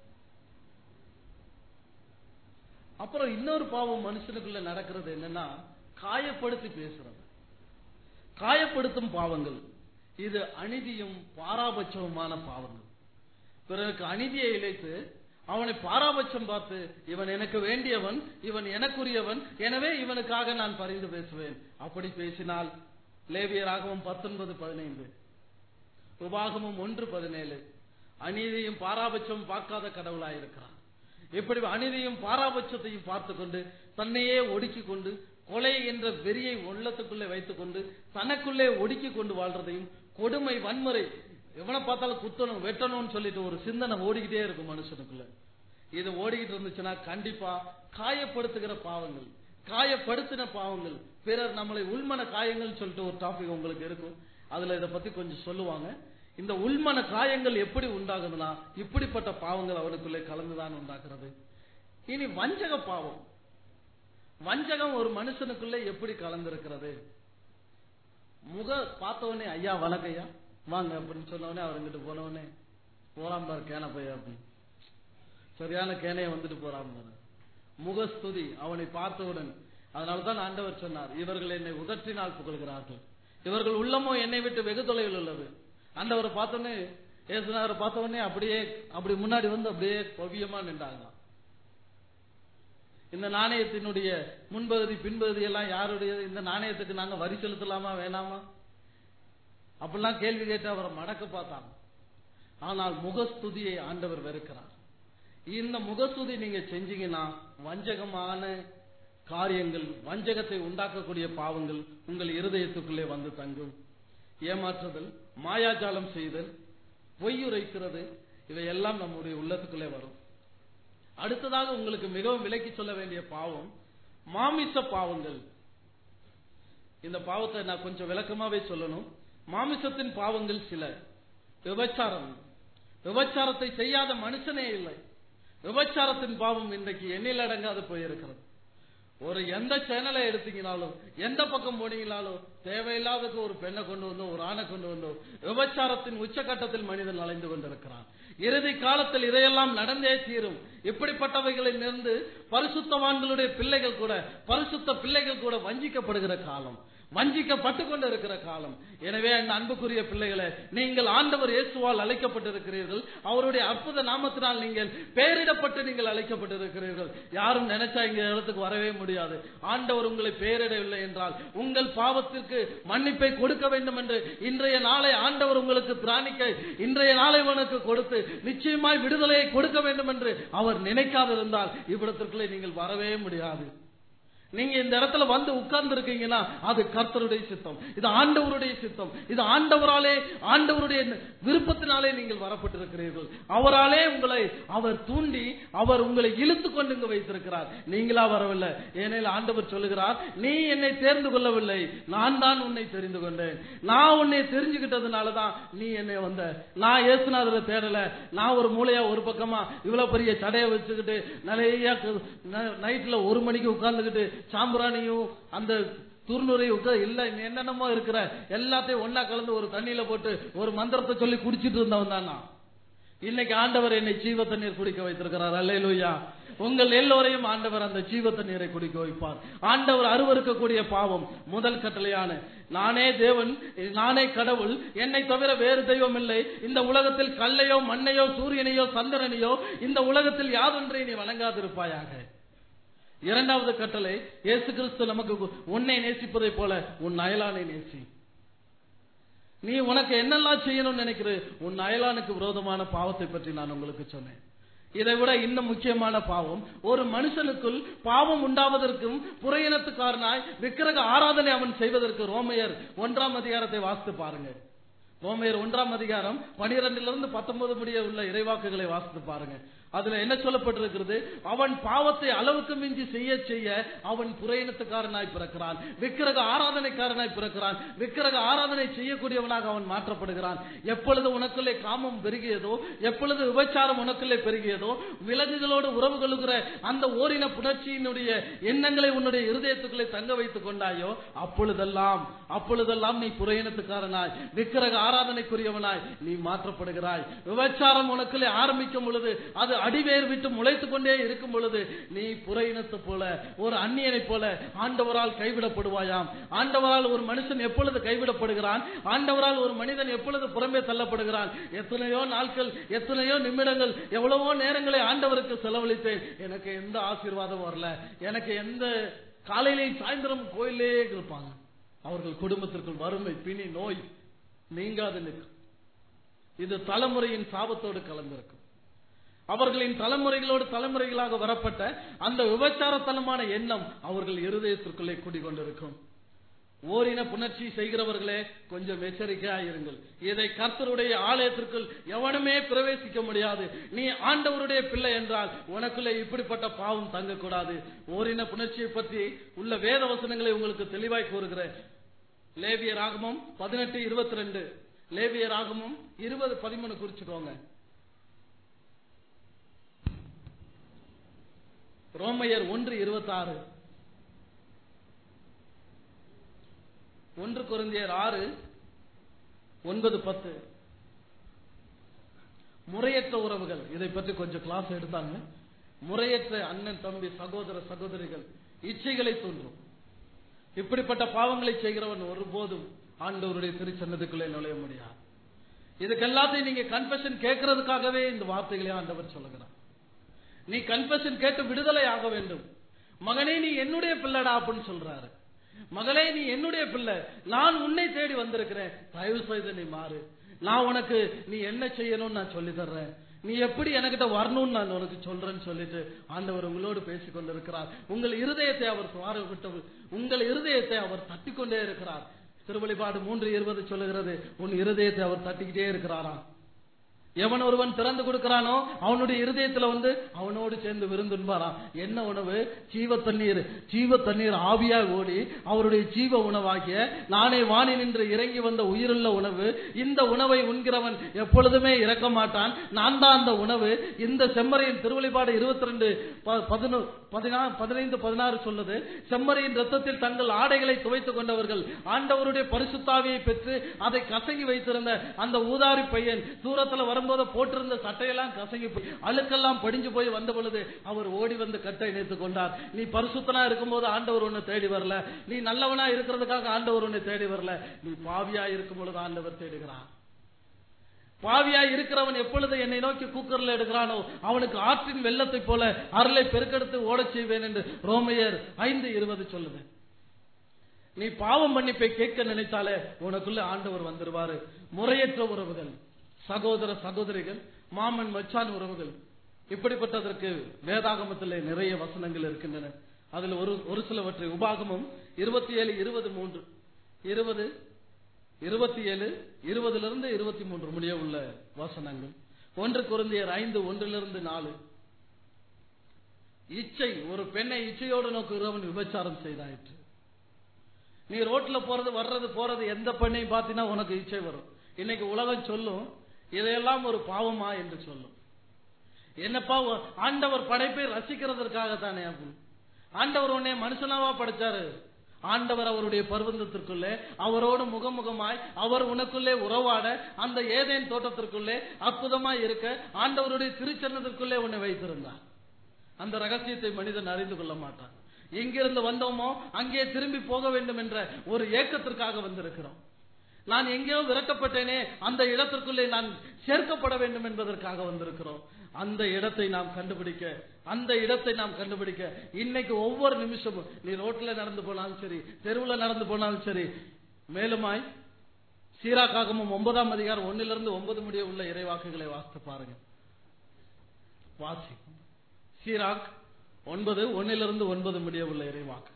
அப்புறம் இன்னொரு பாவம் மனுஷனுக்குள்ள நடக்கிறது என்னன்னா காயப்படுத்தி பேசுறது காயப்படுத்தும் பாவங்கள் இது அநீதியும் பாராபட்சமுமான பாவங்கள் பிறருக்கு அநீதியை இழைத்து அவனை பாராபட்சம் பார்த்து இவன் எனக்கு வேண்டியவன் இவன் எனக்குரியவன் எனவே இவனுக்காக நான் பரிந்து பேசுவேன் அப்படி பேசினால் லேவியராகவும் பத்தொன்பது பதினைந்து உபாகமும் ஒன்று பதினேழு அநீதியும் பாராபட்சமும் பார்க்காத கடவுளாயிருக்கிறான் இப்படி அநீதியும் பாராபட்சத்தையும் பார்த்து கொண்டு தன்னையே ஒடுக்கிக் கொண்டு கொலை என்ற வெறியை உள்ளத்துக்குள்ளே வைத்துக் கொண்டு தனக்குள்ளே ஒடுக்கிக் கொண்டு வாழ்றதையும் கொடுமை வன்முறை எவனை பார்த்தாலும் குத்தணும் வெட்டணும்னு சொல்லிட்டு ஒரு சிந்தனை ஓடிக்கிட்டே இருக்கும் மனுஷனுக்குள்ள இது ஓடிக்கிட்டு இருந்துச்சுன்னா கண்டிப்பா காயப்படுத்துகிற பாவங்கள் காயப்படுத்தின பாவங்கள் பிறர் நம்மளை உள்மன காயங்கள் சொல்லிட்டு ஒரு டாபிக் உங்களுக்கு இருக்கும் அதுல இதை பத்தி கொஞ்சம் சொல்லுவாங்க இந்த உள்மன காயங்கள் எப்படி உண்டாகுதுன்னா இப்படிப்பட்ட பாவங்கள் அவனுக்குள்ளே கலந்துதான் உண்டாக்குறது இனி வஞ்சக பாவம் வஞ்சகம் ஒரு மனுஷனுக்குள்ளே எப்படி கலந்திருக்கிறது முக பார்த்தவனே ஐயா வணக்கையா வாங்க அப்படின்னு சொன்னவனே அவருங்கிட்ட போனவனே போறாம் பாரு கேன பையா அப்படின்னு சரியான கேனைய வந்துட்டு போறான் பாரு முகஸ்துதி அவனை பார்த்தவுடன் அதனால்தான் ஆண்டவர் சொன்னார் இவர்கள் என்னை உதற்றினால் புகழ்கிறார்கள் இவர்கள் உள்ளமோ என்னை விட்டு வெகு தொலைவில் உள்ளது ஆண்டவரை பார்த்தோன்னே ஏசுனாரை பார்த்தவொடனே அப்படியே அப்படி முன்னாடி வந்து அப்படியே பவியமா நின்றாங்க இந்த நாணயத்தினுடைய முன்பகுதி பின்பகுதி எல்லாம் யாருடைய இந்த நாணயத்துக்கு நாங்க வரி செலுத்தலாமா வேணாமா அப்படிலாம் கேள்வி கேட்டு அவரை மடக்க பார்த்தாங்க ஆனால் முகஸ்துதியை ஆண்டவர் வெறுக்கிறார் இந்த முகஸ்துதி நீங்க செஞ்சீங்கன்னா வஞ்சகமான காரியங்கள் வஞ்சகத்தை உண்டாக்கக்கூடிய பாவங்கள் உங்கள் இருதயத்துக்குள்ளே வந்து தங்கும் ஏமாற்றுதல் மாயாஜாலம் செய்தல் பொய்யுரைக்கிறது இவையெல்லாம் நம்முடைய உள்ளத்துக்குள்ளே வரும் அடுத்ததாக உங்களுக்கு மிகவும் விலக்கி சொல்ல வேண்டிய பாவம் மாமிச பாவங்கள் இந்த பாவத்தை நான் கொஞ்சம் விளக்கமாவே சொல்லணும் மாமிசத்தின் பாவங்கள் சில விபச்சாரம் விபச்சாரத்தை செய்யாத மனுஷனே இல்லை விபச்சாரத்தின் பாவம் இன்றைக்கு எண்ணில் அடங்காது போயிருக்கிறது ஒரு எந்த சேனலை எடுத்தீங்கனாலும் எந்த பக்கம் போனீங்கனாலும் தேவையில்லாததுக்கு ஒரு பெண்ணை கொண்டு வந்தோ ஒரு ஆணை கொண்டு வந்தோ விபச்சாரத்தின் உச்சகட்டத்தில் மனிதன் அலைந்து கொண்டிருக்கிறான் இறுதி காலத்தில் இதையெல்லாம் நடந்தே தீரும் இப்படிப்பட்டவைகளில் இருந்து பரிசுத்தவான்களுடைய பிள்ளைகள் கூட பரிசுத்த பிள்ளைகள் கூட வஞ்சிக்கப்படுகிற காலம் வஞ்சிக்கப்பட்டு கொண்டிருக்கிற காலம் எனவே அந்த அன்புக்குரிய பிள்ளைகளே நீங்கள் ஆண்டவர் இயேசுவால் அழைக்கப்பட்டிருக்கிறீர்கள் அவருடைய அற்புத நாமத்தினால் நீங்கள் பெயரிடப்பட்டு நீங்கள் அழைக்கப்பட்டிருக்கிறீர்கள் யாரும் நினைச்சா இங்க இடத்துக்கு வரவே முடியாது ஆண்டவர் உங்களை பெயரிடவில்லை என்றால் உங்கள் பாவத்திற்கு மன்னிப்பை கொடுக்க வேண்டும் என்று இன்றைய நாளை ஆண்டவர் உங்களுக்கு திராணிக்க இன்றைய நாளை உனக்கு கொடுத்து நிச்சயமாய் விடுதலையை கொடுக்க வேண்டும் என்று அவர் நினைக்காதிருந்தால் இவ்விடத்திற்குள்ளே நீங்கள் வரவே முடியாது நீங்க இந்த இடத்துல வந்து உட்கார்ந்து இருக்கீங்கன்னா அது கர்த்தருடைய சித்தம் இது ஆண்டவருடைய சித்தம் இது ஆண்டவராலே ஆண்டவருடைய விருப்பத்தினாலே நீங்கள் வரப்பட்டிருக்கிறீர்கள் அவராலே உங்களை அவர் தூண்டி அவர் உங்களை இழுத்து கொண்டு இங்கு வைத்திருக்கிறார் நீங்களா வரவில்லை ஏனெனில் ஆண்டவர் சொல்லுகிறார் நீ என்னை தேர்ந்து கொள்ளவில்லை நான் தான் உன்னை தெரிந்து கொண்டேன் நான் உன்னை தெரிஞ்சுக்கிட்டதுனால தான் நீ என்னை வந்த நான் இயேசுநாதரை தேடல நான் ஒரு மூளையா ஒரு பக்கமா இவ்வளவு பெரிய சடையை வச்சுக்கிட்டு நிறைய நைட்ல ஒரு மணிக்கு உட்கார்ந்துக்கிட்டு சாம்பிராணியும் அந்த துர்நுரை உட்கார இல்ல என்னென்னமோ இருக்கிற எல்லாத்தையும் ஒன்னா கலந்து ஒரு தண்ணியில போட்டு ஒரு மந்திரத்தை சொல்லி குடிச்சிட்டு இருந்தவன் தான் நான் இன்னைக்கு ஆண்டவர் என்னை ஜீவ தண்ணீர் குடிக்க வைத்திருக்கிறார் அல்லையா உங்கள் எல்லோரையும் ஆண்டவர் அந்த ஜீவ தண்ணீரை குடிக்க வைப்பார் ஆண்டவர் அருவருக்கக்கூடிய பாவம் முதல் கட்டளையான நானே தேவன் நானே கடவுள் என்னை தவிர வேறு தெய்வம் இல்லை இந்த உலகத்தில் கல்லையோ மண்ணையோ சூரியனையோ சந்திரனையோ இந்த உலகத்தில் யாதொன்றை நீ வணங்காதிருப்பாயாக இரண்டாவது கட்டளை இயேசு கிறிஸ்து நமக்கு உன்னை நேசிப்பதை போல உன் அயலானை நேசி நீ உனக்கு என்னெல்லாம் செய்யணும்னு நினைக்கிற உன் அயலானுக்கு விரோதமான பாவத்தை பற்றி நான் உங்களுக்கு சொன்னேன் இதை விட இன்னும் முக்கியமான பாவம் ஒரு மனுஷனுக்குள் பாவம் உண்டாவதற்கும் புறையினத்துக்காரனாய் விக்கிரக ஆராதனை அவன் செய்வதற்கு ரோமையர் ஒன்றாம் அதிகாரத்தை வாசித்து பாருங்க ரோமையர் ஒன்றாம் அதிகாரம் பனிரெண்டிலிருந்து பத்தொன்பது முடிய உள்ள இறைவாக்குகளை வாசித்து பாருங்க அதுல என்ன சொல்லப்பட்டிருக்கிறது அவன் பாவத்தை அளவுக்கு மிஞ்சி செய்ய செய்ய அவன் புறையினத்துக்காரனாய் பிறக்கிறான் விக்கிரக ஆராதனைக்காரனாய் பிறக்கிறான் விக்கிரக ஆராதனை செய்யக்கூடியவனாக அவன் மாற்றப்படுகிறான் எப்பொழுது உனக்குள்ளே காமம் பெருகியதோ எப்பொழுது விபச்சாரம் உனக்குள்ளே பெருகியதோ விலங்குகளோடு உறவு கொள்ளுகிற அந்த ஓரின புணர்ச்சியினுடைய எண்ணங்களை உன்னுடைய இருதயத்துக்குள்ளே தங்க வைத்துக் கொண்டாயோ அப்பொழுதெல்லாம் அப்பொழுதெல்லாம் நீ புறையினத்துக்காரனாய் விக்கிரக ஆராதனைக்குரியவனாய் நீ மாற்றப்படுகிறாய் விபச்சாரம் உனக்குள்ளே ஆரம்பிக்கும் பொழுது அது அடிவேர் விட்டு முளைத்துக் கொண்டே இருக்கும் பொழுது நீ புறையினத்து போல ஒரு அந்நியனை போல ஆண்டவரால் கைவிடப்படுவாயாம் ஆண்டவரால் ஒரு மனுஷன் எப்பொழுது கைவிடப்படுகிறான் ஆண்டவரால் ஒரு மனிதன் எப்பொழுது புறம்பே தள்ளப்படுகிறான் எத்தனையோ நாட்கள் எத்தனையோ நிமிடங்கள் எவ்வளவோ நேரங்களை ஆண்டவருக்கு செலவழித்தேன் எனக்கு எந்த ஆசீர்வாதம் வரல எனக்கு எந்த காலையிலேயும் சாயந்தரம் கோயிலே இருப்பாங்க அவர்கள் குடும்பத்திற்குள் வறுமை பிணி நோய் நீங்காது நிற்கும் இது தலைமுறையின் சாபத்தோடு கலந்திருக்கும் அவர்களின் தலைமுறைகளோடு தலைமுறைகளாக வரப்பட்ட அந்த விபச்சாரத்தனமான எண்ணம் அவர்கள் இருதயத்திற்குள்ளே குடிக்கொண்டிருக்கும் ஓரின புணர்ச்சி செய்கிறவர்களே கொஞ்சம் எச்சரிக்கையா இருங்கள் இதை கர்த்தருடைய ஆலயத்திற்குள் எவனுமே பிரவேசிக்க முடியாது நீ ஆண்டவருடைய பிள்ளை என்றால் உனக்குள்ளே இப்படிப்பட்ட பாவம் தங்கக்கூடாது ஓரின புணர்ச்சியை பற்றி உள்ள வேத வசனங்களை உங்களுக்கு தெளிவாய் கூறுகிறேன் லேவிய ராகமம் பதினெட்டு இருபத்தி ரெண்டு லேவிய ராகமம் இருபது பதிமூணு குறிச்சுக்கோங்க ரோமையர் ஒன்று இருபத்தாறு ஒன்று குருந்தியர் ஆறு ஒன்பது பத்து முறையற்ற உறவுகள் இதை பற்றி கொஞ்சம் கிளாஸ் எடுத்தாங்க முறையற்ற அண்ணன் தம்பி சகோதர சகோதரிகள் இச்சைகளை தோன்றும் இப்படிப்பட்ட பாவங்களை செய்கிறவன் ஒருபோதும் ஆண்டவருடைய திருச்சன்னதுக்குள்ளே நுழைய முடியாது இதுக்கு எல்லாத்தையும் நீங்க கன்ஃபெஷன் கேட்கறதுக்காகவே இந்த வார்த்தைகளை ஆண்டவர் சொல்லுகிறார் நீ கன்ஃபெஷன் கேட்டு விடுதலை ஆக வேண்டும் மகனே நீ என்னுடைய பிள்ளைடா அப்படின்னு சொல்றாரு மகளே நீ என்னுடைய பிள்ளை நான் உன்னை தேடி வந்திருக்கிறேன் தயவு செய்து நீ மாறு நான் உனக்கு நீ என்ன செய்யணும்னு நான் சொல்லி தர்றேன் நீ எப்படி என்கிட்ட வரணும்னு நான் உனக்கு சொல்றேன்னு சொல்லிட்டு ஆண்டவர் உங்களோடு பேசிக் கொண்டிருக்கிறார் உங்கள் இருதயத்தை அவர் சுவார விட்டு உங்கள் இருதயத்தை அவர் தட்டிக் கொண்டே இருக்கிறார் திருவழிபாடு மூன்று இருபது சொல்லுகிறது உன் இருதயத்தை அவர் தட்டிக்கிட்டே இருக்கிறாராம் எவன் ஒருவன் திறந்து கொடுக்கிறானோ அவனுடைய இருதயத்துல வந்து அவனோடு சேர்ந்து விருந்துன்பாராம் என்ன உணவு ஜீவ தண்ணீர் ஜீவ தண்ணீர் ஆவியாய் ஓடி அவருடைய ஜீவ உணவாகிய நானே வாணி நின்று இறங்கி வந்த உயிருள்ள உணவு இந்த உணவை உண்கிறவன் எப்பொழுதுமே இறக்க மாட்டான் நான் தான் அந்த உணவு இந்த செம்மறையின் திருவழிபாடு இருபத்தி ரெண்டு பதினைந்து பதினாறு சொல்லுது செம்மறையின் ரத்தத்தில் தங்கள் ஆடைகளை துவைத்துக் கொண்டவர்கள் ஆண்டவருடைய பரிசுத்தாவியை பெற்று அதை கசங்கி வைத்திருந்த அந்த ஊதாரி பையன் தூரத்துல வரும்போது போட்டிருந்த சட்டையெல்லாம் கசங்கி போய் அழுக்கெல்லாம் படிஞ்சு போய் வந்த பொழுது அவர் ஓடி வந்து கட்டை இணைத்துக் கொண்டார் நீ பரிசுத்தனா இருக்கும்போது ஆண்டவர் உன்னை தேடி வரல நீ நல்லவனா இருக்கிறதுக்காக ஆண்டவர் உன்னை தேடி வரல நீ பாவியா இருக்கும் பொழுது ஆண்டவர் தேடுகிறான் பாவியா இருக்கிறவன் எப்பொழுது என்னை நோக்கி கூக்கரில் எடுக்கிறானோ அவனுக்கு ஆற்றின் வெள்ளத்தை போல அருளை பெருக்கெடுத்து ஓடச் செய்வேன் என்று ரோமையர் ஐந்து இருபது சொல்லுது நீ பாவம் மன்னிப்பை கேட்க நினைத்தாலே உனக்குள்ள ஆண்டவர் வந்துருவாரு முறையற்ற உறவுகள் சகோதர சகோதரிகள் மாமன் மச்சான் உறவுகள் இப்படிப்பட்டதற்கு வேதாகமத்தில் நிறைய வசனங்கள் இருக்கின்றன அதில் ஒரு ஒரு சிலவற்றை உபாகமும் இருபத்தி ஏழு இருபது மூன்று இருபது இருபத்தி ஏழு இருபதிலிருந்து இருபத்தி மூன்று முடிய உள்ள வசனங்கள் ஒன்று குருந்தியர் ஐந்து ஒன்றிலிருந்து நாலு இச்சை ஒரு பெண்ணை இச்சையோடு நோக்குகிறவன் விபச்சாரம் செய்தாயிற்று நீ ரோட்ல போறது வர்றது போறது எந்த பெண்ணையும் பார்த்தீங்கன்னா உனக்கு இச்சை வரும் இன்னைக்கு உலகம் சொல்லும் இதையெல்லாம் ஒரு பாவமா என்று சொல்லும் என்னப்பா ஆண்டவர் படைப்பை ரசிக்கிறதற்காக தானே ஆண்டவர் உன்னை மனுஷனாவா படைச்சாரு ஆண்டவர் அவருடைய பர்வந்தத்திற்குள்ளே அவரோடு முகமுகமாய் அவர் உனக்குள்ளே உறவாட அந்த ஏதேன் தோட்டத்திற்குள்ளே அற்புதமாய் இருக்க ஆண்டவருடைய திருச்சன்னத்திற்குள்ளே உன்னை வைத்திருந்தார் அந்த ரகசியத்தை மனிதன் அறிந்து கொள்ள மாட்டான் எங்கிருந்து வந்தோமோ அங்கே திரும்பி போக வேண்டும் என்ற ஒரு ஏக்கத்திற்காக வந்திருக்கிறோம் நான் எங்கேயோ விரட்டப்பட்டேனே அந்த இடத்திற்குள்ளே நான் சேர்க்கப்பட வேண்டும் என்பதற்காக வந்திருக்கிறோம் அந்த இடத்தை நாம் கண்டுபிடிக்க அந்த இடத்தை நாம் கண்டுபிடிக்க இன்னைக்கு ஒவ்வொரு நிமிஷமும் நீ ரோட்ல நடந்து போனாலும் சரி தெருவில் நடந்து போனாலும் சரி மேலுமாய் சீராக்காகமும் ஒன்பதாம் அதிகாரம் ஒன்னிலிருந்து ஒன்பது முடிய உள்ள இறைவாக்குகளை வாசித்து பாருங்க வாசி சீராக் ஒன்பது ஒன்னிலிருந்து ஒன்பது முடிய உள்ள இறைவாக்கு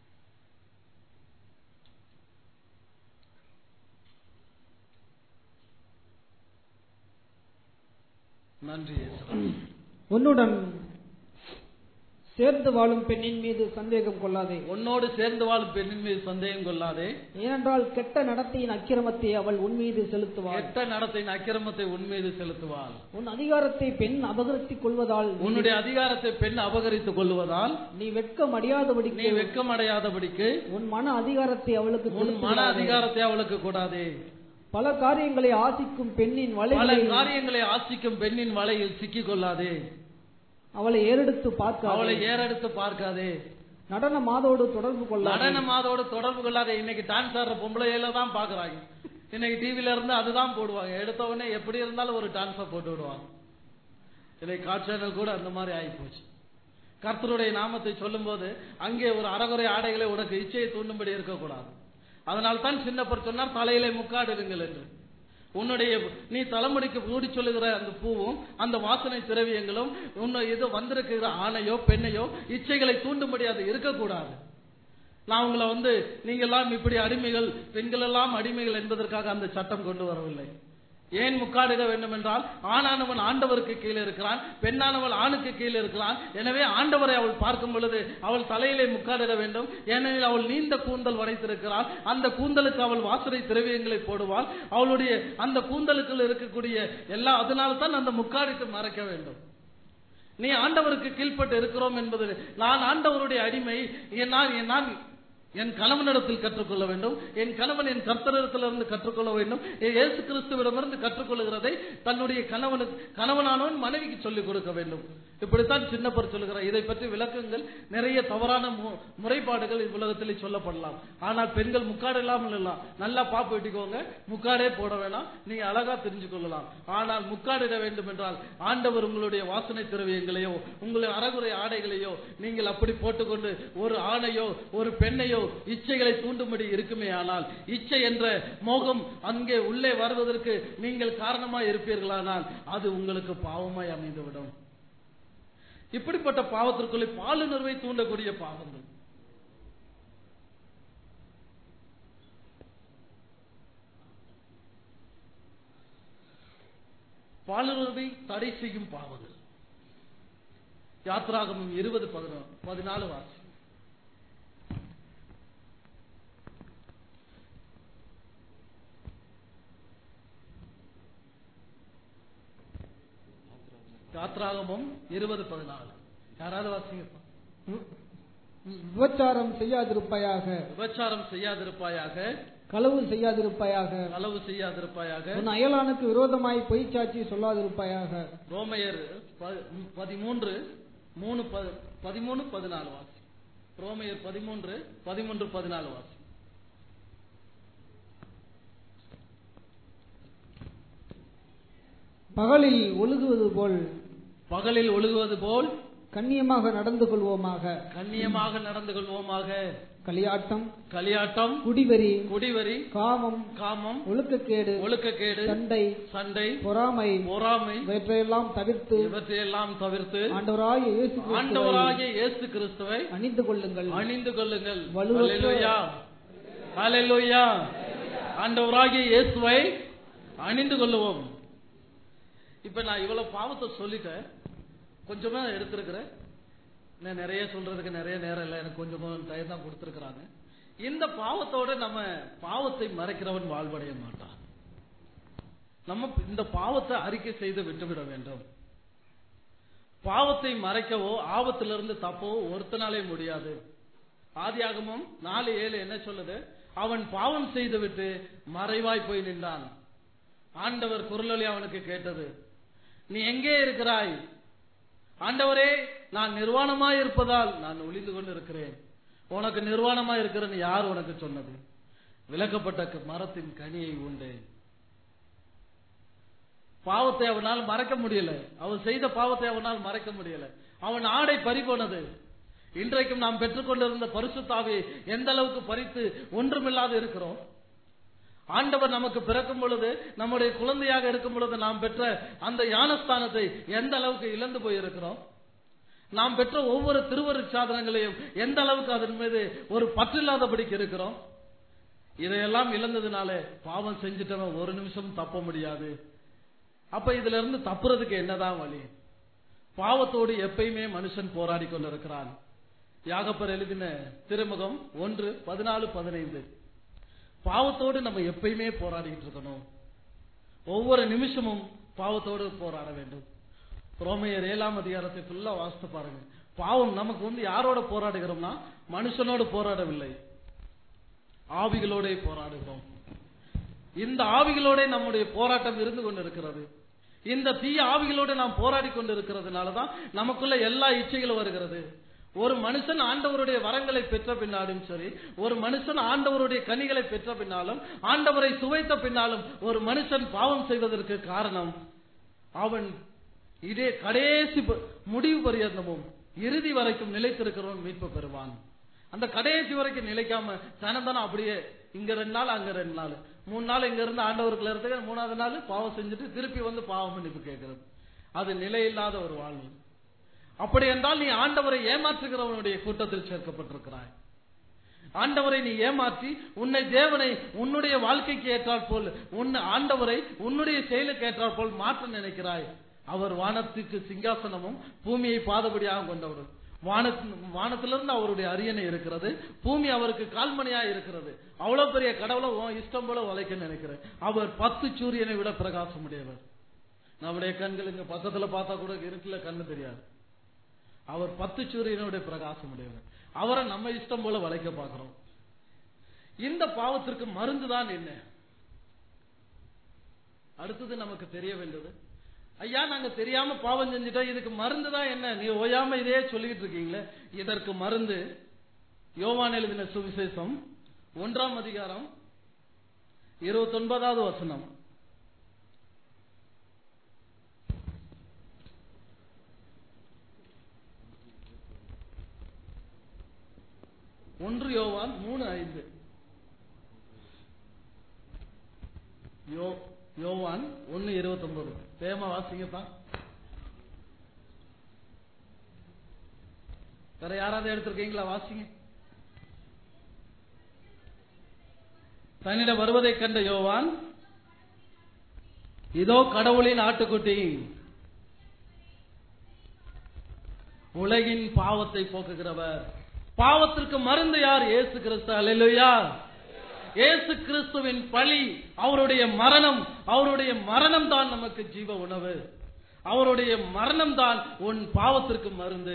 நன்றி உன்னுடன் சேர்ந்து வாழும் பெண்ணின் மீது சந்தேகம் கொள்ளாதே உன்னோடு சேர்ந்து வாழும் பெண்ணின் மீது சந்தேகம் கொள்ளாதே ஏனென்றால் கெட்ட நடத்தையின் அக்கிரமத்தை அவள் உன் மீது செலுத்துவாள் கெட்ட நடத்தையின் அக்கிரமத்தை உன் மீது செலுத்துவாள் உன் அதிகாரத்தை பெண் அபகரித்துக் கொள்வதால் உன்னுடைய அதிகாரத்தை பெண் அபகரித்துக் கொள்வதால் நீ வெட்கம் அடையாதபடிக்கு நீ வெட்கம் அடையாதபடிக்கு உன் மன அதிகாரத்தை அவளுக்கு உன் மன செலுத்துவாதே. அதிகாரத்தை அவளுக்கு கூடாதே பல காரியங்களை ஆசிக்கும் பெண்ணின் பல வலைகளை காரியங்களை ஆசிக்கும் பெண்ணின் வலையில் சிக்கிக் கொள்ளாதே அவளை ஏறெடுத்து அவளை பார்க்க ஏறெடுத்து பார்க்காதே நடன மாதோடு தொடர்பு கொள்ள நடன மாதோட தொடர்பு கொள்ளாத இன்னைக்கு டான்ஸ் ஆடுற பொம்பளையில தான் பாக்குறாங்க இன்னைக்கு டிவில இருந்து அதுதான் போடுவாங்க எடுத்த உடனே எப்படி இருந்தாலும் ஒரு டான்ஸ போட்டு விடுவாங்க இன்னைக்கு காட் சேனல் கூட அந்த மாதிரி ஆகி போச்சு கர்த்தருடைய நாமத்தை சொல்லும்போது அங்கே ஒரு அறகுறை ஆடைகளை உனக்கு இச்சையை தூண்டும்படி இருக்கக்கூடாது அதனால் தான் சின்னப்பர் சொன்னார் தலையிலே முக்காடுங்கள் என்று உன்னுடைய நீ தலைமுடிக்கு மூடி சொல்லுகிற அந்த பூவும் அந்த வாசனை திரவியங்களும் உன்னை இது வந்திருக்கிற ஆணையோ பெண்ணையோ இச்சைகளை தூண்டும்படி அது இருக்கக்கூடாது நான் உங்களை வந்து நீங்கெல்லாம் இப்படி அடிமைகள் பெண்கள் எல்லாம் அடிமைகள் என்பதற்காக அந்த சட்டம் கொண்டு வரவில்லை ஏன் முக்காடிட வேண்டும் என்றால் ஆணானவன் ஆண்டவருக்கு கீழே இருக்கிறான் பெண்ணானவள் ஆணுக்கு கீழே இருக்கிறான் எனவே ஆண்டவரை அவள் பார்க்கும் பொழுது அவள் தலையிலே முக்காடிட வேண்டும் ஏனெனில் அவள் நீண்ட கூந்தல் வளைத்திருக்கிறாள் அந்த கூந்தலுக்கு அவள் வாசனை திரவியங்களை போடுவாள் அவளுடைய அந்த கூந்தலுக்குள் இருக்கக்கூடிய எல்லா அதனால தான் அந்த முக்காடிட்டு மறைக்க வேண்டும் நீ ஆண்டவருக்கு கீழ்ப்பட்டு இருக்கிறோம் என்பது நான் ஆண்டவருடைய அடிமை என் நான் என் நான் என் கணவனிடத்தில் கற்றுக்கொள்ள வேண்டும் என் கணவன் என் கர்த்தரிடத்திலிருந்து கற்றுக்கொள்ள வேண்டும் என் இயேசு கிறிஸ்துவிடமிருந்து கற்றுக்கொள்கிறதை தன்னுடைய கணவனுக்கு கணவனானவன் மனைவிக்கு சொல்லிக் கொடுக்க வேண்டும் இப்படித்தான் சின்னப்பர் சொல்லுகிறார் இதை பற்றி விளக்கங்கள் நிறைய தவறான மு- முறைப்பாடுகள் இவ்வுலகத்தில் சொல்லப்படலாம் ஆனால் பெண்கள் முக்காடு இல்லாமல் இல்லாம் நல்லா பாப்பு வெட்டிக்கோங்க முக்காடே போட வேணாம் நீங்க அழகா தெரிஞ்சு கொள்ளலாம் ஆனால் முக்காடிட வேண்டும் என்றால் ஆண்டவர் உங்களுடைய வாசனை திரவியங்களையோ உங்களுடைய அறகுறை ஆடைகளையோ நீங்கள் அப்படி போட்டுக்கொண்டு ஒரு ஆணையோ ஒரு பெண்ணையோ இச்சைகளை தூண்டும்படி இருக்குமே ஆனால் இச்சை என்ற மோகம் அங்கே உள்ளே வருவதற்கு நீங்கள் காரணமாய் இருப்பீர்களானால் அது உங்களுக்கு பாவமாய் அமைந்துவிடும் இப்படிப்பட்ட பாவத்திற்குள்ளே பாலுணர்வை தூண்டக்கூடிய பாவங்கள் பாலுணர்வை தடை செய்யும் பாவங்கள் யாத்ராகமம் இருபது பதினொன்று பதினாலு வாசி யாத்ராகமம் இருபது பதினாலு யாராவது வாசிங்கப்பா விபச்சாரம் செய்யாதிருப்பாயாக விபச்சாரம் செய்யாதிருப்பாயாக களவு செய்யாதிருப்பாயாக களவு செய்யாதிருப்பாயாக உன் அயலானுக்கு விரோதமாய் பொய் சாட்சி சொல்லாதிருப்பாயாக ரோமையர் ப- பதிமூன்று மூணு ப- பதிமூணு பதினாலு வாசி ரோமையர் பதிமூன்று பதிமூன்று பதினாலு வாசி பகலில் ஒழுகுவது போல் பகலில் ஒழுகுவது போல் கண்ணியமாக நடந்து கொள்வோமாக கண்ணியமாக நடந்து கொள்வோமாக களியாட்டம் களியாட்டம் குடிவெறி குடிவரி காமம் காமம் ஒழுக்கக்கேடு ஒழுக்கக்கேடு சண்டை சண்டை பொறாமை பொறாமை இவற்றையெல்லாம் தவிர்த்து இவற்றையெல்லாம் தவிர்த்து ஆண்டவராகிய இயேசு கிறிஸ்துவை ஆண்டவராகிய இயேசு கிறிஸ்துவை அணிந்து கொள்ளுங்கள் அணிந்து கொள்ளுங்கள் வலுவற்ற- ஹalleluya ஹalleluya ஆண்டவராகிய இயேசுவை அணிந்து கொள்ளுவோம் இப்ப நான் இவ்வளவு பாவத்தை சொல்லிட்டேன் கொஞ்சமா எடுத்திருக்கிறேன் நான் நிறைய சொல்றதுக்கு நிறைய நேரம் இல்லை எனக்கு கொஞ்சம் டைம் தான் கொடுத்துருக்குறாங்க இந்த பாவத்தோட நம்ம பாவத்தை மறைக்கிறவன் வாழ்வடைய மாட்டான் நம்ம இந்த பாவத்தை அறிக்கை செய்து விட்டுவிட வேண்டும் பாவத்தை மறைக்கவோ ஆபத்திலிருந்து தப்பவோ ஒருத்தனாலே முடியாது ஆதியாகமம் நாலு ஏழு என்ன சொல்லுது அவன் பாவம் செய்துவிட்டு மறைவாய் போய் நின்றான் ஆண்டவர் குரலொலி அவனுக்கு கேட்டது நீ எங்கே இருக்கிறாய் ஆண்டவரே நான் நிர்வாணமாய் இருப்பதால் நான் ஒளிந்து கொண்டு இருக்கிறேன் உனக்கு நிர்வாணமாய் இருக்கிறேன்னு யார் உனக்கு சொன்னது விலக்கப்பட்ட க- மரத்தின் கனியை உண்டு பாவத்தை அவனால் மறைக்க முடியல அவன் செய்த பாவத்தை அவனால் மறைக்க முடியல அவன் ஆடை பறிபோனது இன்றைக்கும் நாம் பெற்றுக்கொண்டிருந்த பரிசுத்தாவை எந்த அளவுக்கு பறித்து ஒன்றுமில்லாது இருக்கிறோம் ஆண்டவர் நமக்கு பிறக்கும் பொழுது நம்முடைய குழந்தையாக இருக்கும் பொழுது நாம் பெற்ற அந்த ஞானஸ்தானத்தை எந்த அளவுக்கு இழந்து போயிருக்கிறோம் நாம் பெற்ற ஒவ்வொரு திருவரு சாதனங்களையும் எந்த அளவுக்கு அதன் மீது ஒரு பற்றில்லாதபடிக்கு இருக்கிறோம் இதையெல்லாம் இழந்ததுனால பாவம் செஞ்சுட்டவன் ஒரு நிமிஷம் தப்ப முடியாது அப்ப இதுல இருந்து தப்புறதுக்கு என்னதான் வழி பாவத்தோடு எப்பயுமே மனுஷன் போராடி கொண்டிருக்கிறான் யாகப்பர் எழுதின திருமுகம் ஒன்று பதினாலு பதினைந்து பாவத்தோடு நம்ம எப்பயுமே போராடிட்டு இருக்கணும் ஒவ்வொரு நிமிஷமும் பாவத்தோடு போராட வேண்டும் ரோமையர் ஏழாம் அதிகாரத்தை ஃபுல்லா வாசித்து பாருங்க பாவம் நமக்கு வந்து யாரோட போராடுகிறோம்னா மனுஷனோடு போராடவில்லை ஆவிகளோட போராடுகிறோம் இந்த ஆவிகளோட நம்முடைய போராட்டம் இருந்து கொண்டிருக்கிறது இந்த தீய ஆவிகளோடு நாம் போராடி கொண்டிருக்கிறதுனால தான் நமக்குள்ள எல்லா இச்சைகளும் வருகிறது ஒரு மனுஷன் ஆண்டவருடைய வரங்களை பெற்ற பின்னாலும் சரி ஒரு மனுஷன் ஆண்டவருடைய கனிகளை பெற்ற பின்னாலும் ஆண்டவரை சுவைத்த பின்னாலும் ஒரு மனுஷன் பாவம் செய்வதற்கு காரணம் அவன் இதே கடைசி ப- முடிவு பரியந்தமும் இறுதி வரைக்கும் நிலைத்திருக்கிறவன் மீட்பு பெறுவான் அந்த கடைசி வரைக்கும் நிலைக்காம சனந்தனம் அப்படியே இங்க ரெண்டு நாள் அங்க ரெண்டு நாள் மூணு நாள் இங்க இருந்து ஆண்டவருக்குள்ள இருந்து மூணாவது நாள் பாவம் செஞ்சுட்டு திருப்பி வந்து பாவம் மன்னிப்பு கேட்கிறது அது நிலையில்லாத ஒரு வாழ்வு அப்படி என்றால் நீ ஆண்டவரை ஏமாற்றுகிறவனுடைய கூட்டத்தில் சேர்க்கப்பட்டிருக்கிறாய் ஆண்டவரை நீ ஏமாற்றி உன்னை தேவனை உன்னுடைய வாழ்க்கைக்கு ஏற்றால் போல் உன்னை ஆண்டவரை உன்னுடைய செயலுக்கு ஏற்றால் போல் மாற்ற நினைக்கிறாய் அவர் வானத்துக்கு சிங்காசனமும் பூமியை பாதபடியாக கொண்டவர் வானத்து வானத்திலிருந்து அவருடைய அரியணை இருக்கிறது பூமி அவருக்கு கால்மணியா இருக்கிறது அவ்வளவு பெரிய கடவுளை உன் இஷ்டம் போல வளைக்க நினைக்கிறேன் அவர் பத்து சூரியனை விட பிரகாசம் உடையவர் நம்முடைய கண்கள் இங்க பக்கத்துல பார்த்தா கூட இருட்டுல கண்ணு தெரியாது அவர் பத்து சூரியனுடைய பிரகாசம் உடையவர் அவரை நம்ம இஷ்டம் போல வளைக்க பார்க்கிறோம் இந்த பாவத்திற்கு மருந்து தான் என்ன அடுத்தது நமக்கு தெரிய வேண்டியது ஐயா நாங்க தெரியாம பாவம் செஞ்சுட்டோம் இதுக்கு மருந்து தான் என்ன நீ ஓயாம இதே சொல்லிட்டு இருக்கீங்களே இதற்கு மருந்து யோவான் எழுதின சுவிசேஷம் ஒன்றாம் அதிகாரம் இருபத்தி ஒன்பதாவது வசனம் ஒன்று யோவான் மூணு ஐந்து யோ யோவான் ஒன்னு இருபத்தி ஒன்பது வேகமா வாசிங்கப்பா வேற யாராவது எடுத்திருக்கீங்களா வாசிங்க தன்னிடம் வருவதைக் கண்ட யோவான் இதோ கடவுளின் ஆட்டுக்குட்டி உலகின் பாவத்தை போக்குகிறவர் பாவத்திற்கு மருந்து யார் இயேசு கிறிஸ்து அல்லேலூயா இயேசு கிறிஸ்துவின் பழி அவருடைய மரணம் அவருடைய மரணம் தான் நமக்கு ஜீவ உணவு அவருடைய மரணம் தான் உன் பாவத்திற்கு மருந்து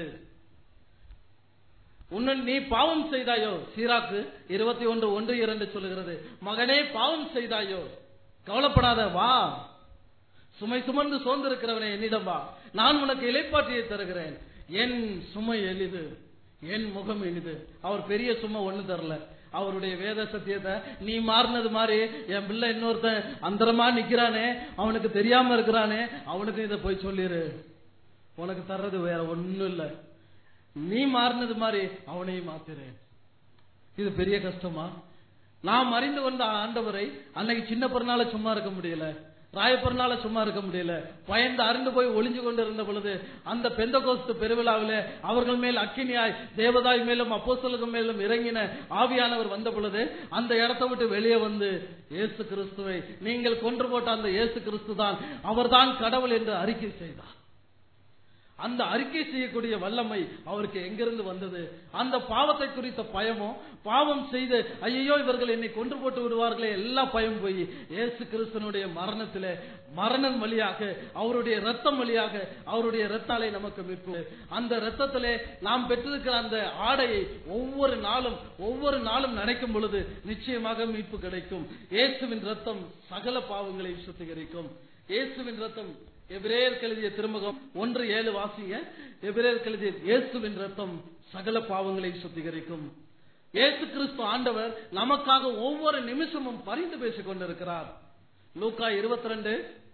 உன்னை நீ பாவம் செய்தாயோ சீராக்கு இருபத்தி ஒன்று ஒன்று இரண்டு சொல்லுகிறது மகனே பாவம் செய்தாயோ கவலைப்படாத வா சுமை சுமந்து சோர்ந்திருக்கிறவனே என்னிடம் வா நான் உனக்கு இலைப்பாற்றியை தருகிறேன் என் சுமை எளிது என் முகம் எளிது அவர் பெரிய சுமை ஒண்ணு தரல அவருடைய வேத சத்தியத்தை நீ மாறினது மாதிரி என் பிள்ளை இன்னொருத்தன் அந்தரமா நிக்கிறானே அவனுக்கு தெரியாம இருக்கிறானே அவனுக்கு இதை போய் சொல்லிரு உனக்கு தர்றது வேற ஒண்ணும் இல்ல நீ மாறினது மாதிரி அவனையும் மாத்துறேன் இது பெரிய கஷ்டமா நாம் அறிந்து கொண்ட ஆண்டவரை அன்னைக்கு சின்ன பிறனால சும்மா இருக்க முடியல ராயப்பெருநாள சும்மா இருக்க முடியல பயந்து அறிந்து போய் ஒளிஞ்சு கொண்டு இருந்த பொழுது அந்த பெந்த கோஸ்து பெருவிழாவிலே அவர்கள் மேல் அக்கினியாய் தேவதாய் மேலும் அப்போஸ்தலர்கள் மேலும் இறங்கின ஆவியானவர் வந்த பொழுது அந்த இடத்தை விட்டு வெளியே வந்து இயேசு கிறிஸ்துவை நீங்கள் கொன்று போட்ட அந்த இயேசு கிறிஸ்து தான் அவர்தான் கடவுள் என்று அறிக்கை செய்தார் அந்த அறிக்கை செய்யக்கூடிய வல்லமை அவருக்கு எங்கிருந்து வந்தது அந்த பாவத்தை குறித்த பயமோ பாவம் செய்து ஐயோ இவர்கள் என்னை கொன்று போட்டு விடுவார்களே எல்லா பயம் போய் இயேசு கிறிஸ்தனுடைய மரணத்திலே மரணம் வழியாக அவருடைய ரத்தம் வழியாக அவருடைய ரத்தாலை நமக்கு மீட்பு அந்த ரத்தத்திலே நாம் பெற்றிருக்கிற அந்த ஆடையை ஒவ்வொரு நாளும் ஒவ்வொரு நாளும் நினைக்கும் பொழுது நிச்சயமாக மீட்பு கிடைக்கும் இயேசுவின் ரத்தம் சகல பாவங்களை சுத்திகரிக்கும் இயேசுவின் ரத்தம் எபிரேயர் எழுதிய திருமுகம் ஒன்று ஏழு வாசிங்க எபிரேயர் எழுதிய இயேசுவின் ரத்தம் சகல பாவங்களை சுத்திகரிக்கும் இயேசு கிறிஸ்து ஆண்டவர் நமக்காக ஒவ்வொரு நிமிஷமும் பரிந்து பேசிக் கொண்டிருக்கிறார் லூக்கா இருபத்தி ரெண்டு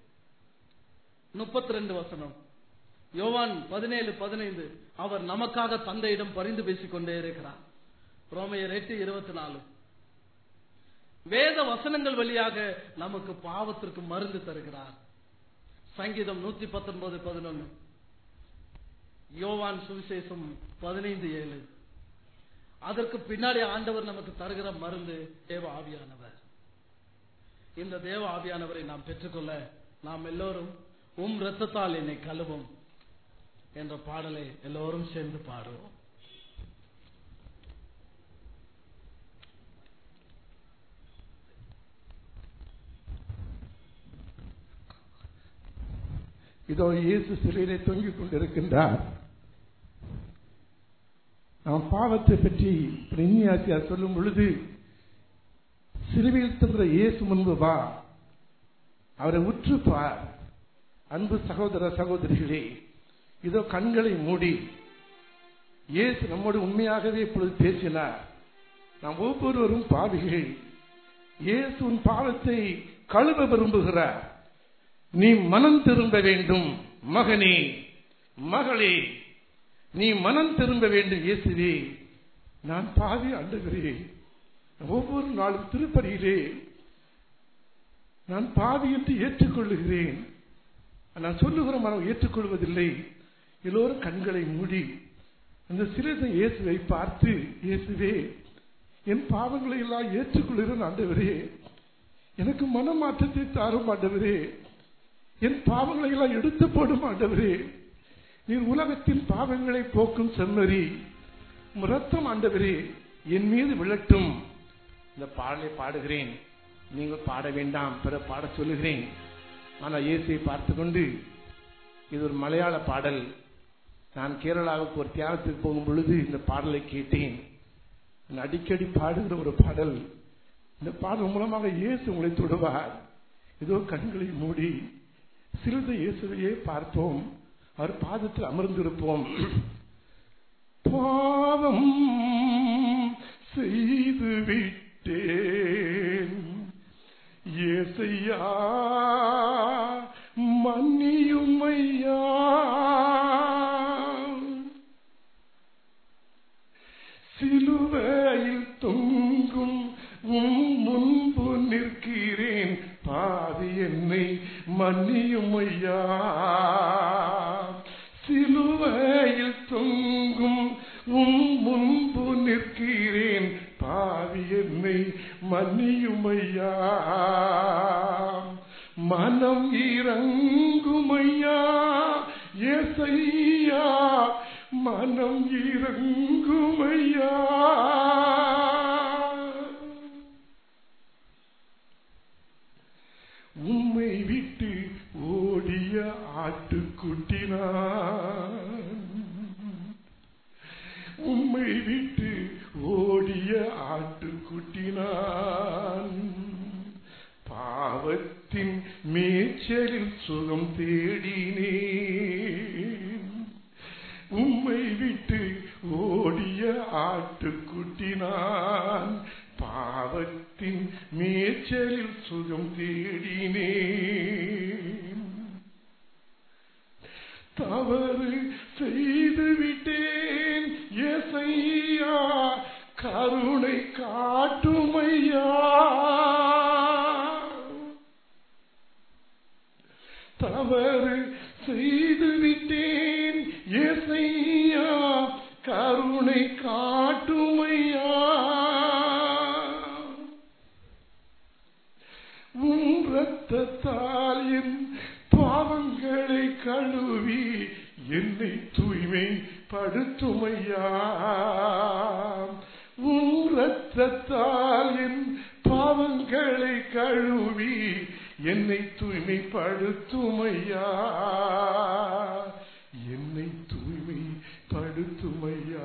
முப்பத்தி ரெண்டு வசனம் யோவான் பதினேழு பதினைந்து அவர் நமக்காக தந்தையிடம் பரிந்து பேசிக் கொண்டே இருக்கிறார் ரோமையர் எட்டு இருபத்தி நாலு வேத வசனங்கள் வழியாக நமக்கு பாவத்திற்கு மருந்து தருகிறார் சங்கீதம் நூத்தி பத்தொன்பது பதினொன்னு யோவான் சுவிசேஷம் பதினைந்து ஏழு அதற்கு பின்னாடி ஆண்டவர் நமக்கு தருகிற மருந்து தேவ ஆவியானவர் இந்த தேவ ஆவியானவரை நாம் பெற்றுக்கொள்ள நாம் எல்லோரும் உம் ரத்தத்தால் என்னை கழுவும் என்ற பாடலை எல்லோரும் சேர்ந்து பாடுவோம் இதோ இயேசு சிலையிலே தொங்கிக் கொண்டிருக்கின்றார் நாம் பாவத்தை பற்றி பிரன்னியாசியார் சொல்லும் பொழுது சிலுவையில் தந்த இயேசு முன்பு வா அவரை உற்று பார் அன்பு சகோதர சகோதரிகளே இதோ கண்களை மூடி இயேசு நம்மோடு உண்மையாகவே இப்பொழுது பேசினார் நாம் ஒவ்வொருவரும் பாவிகள் இயேசு உன் பாவத்தை கழுவ விரும்புகிறார் நீ மனம் திரும்ப வேண்டும் மகனே மகளே நீ மனம் திரும்ப வேண்டும் இயேசுவே நான் பாவி அண்டுகிறேன் ஒவ்வொரு நாளும் திருப்பதியிலே நான் பாவி என்று ஏற்றுக்கொள்ளுகிறேன் நான் சொல்லுகிற மனம் ஏற்றுக்கொள்வதில்லை எல்லோரும் கண்களை மூடி அந்த சிறிது இயேசுவை பார்த்து இயேசுவே என் பாவங்களை எல்லாம் ஏற்றுக்கொள்கிறேன் ஆண்டவரே எனக்கு மனமாற்றத்தை தாரும் ஆண்டவரே என் பாவங்களை எல்லாம் எடுத்து போடும் ஆண்டவரே நீர் உலகத்தின் பாவங்களை போக்கும் செம்மறி உம் ரத்தம் ஆண்டவரே என் மீது விழட்டும் இந்த பாடலை பாடுகிறேன் நீங்கள் பாட வேண்டாம் பிற பாட சொல்லுகிறேன் ஆனால் இயேசுவை பார்த்து கொண்டு இது ஒரு மலையாள பாடல் நான் கேரளாவுக்கு ஒரு தியானத்துக்கு போகும் பொழுது இந்த பாடலை கேட்டேன் நான் அடிக்கடி பாடுகிற ஒரு பாடல் இந்த பாடல் மூலமாக இயேசு உங்களை தொடுவார் இதோ கண்களை மூடி சிறிது இயேசுவையே பார்ப்போம் அவர் பாதத்தில் அமர்ந்திருப்போம் பாவம் செய்து விட்டேன் ஏசையா மன்னியும் ஐயா சிலுவையில் தொங்கும் உம் முன்பு நிற்கிறேன் பாதி என்னை மன்னியும் ஐயா சிலுவையில் தொங்கும் உம் முன்பு நிற்கிறேன் பாவி என்னை மன்னியும் ஐயா மனம் இறங்கும் ஐயா ஏசையா மனம் இறங்கும் ஐயா உம்மை விட்டு ஓடிய ஆட்டுக்குட்டினான் உம்மை விட்டு ஓடிய ஆட்டுக்குட்டினான் பாவத்தின் மேய்ச்சலில் சுகம் தேடினேன் உம்மை விட்டு ஓடிய ஆட்டுக்குட்டினான் பாவத்தின் மேய்ச்சலில் சுகம் தேடினேன் தவறு செய்து விட்டேன் எசையா கருணை காட்டுமையா தவறு செய்து விட்டேன் எசையா கருணை காட்டுமையா உன் ரத்தத்தால் என் பாவங்களை கழுவி என்னை தூய்மை படுத்துமையா உன் ரத்தத்தால் என் பாவங்களை கழுவி என்னை தூய்மைப்படுத்துமையா என்னை தூய்மைப்படுத்துமையா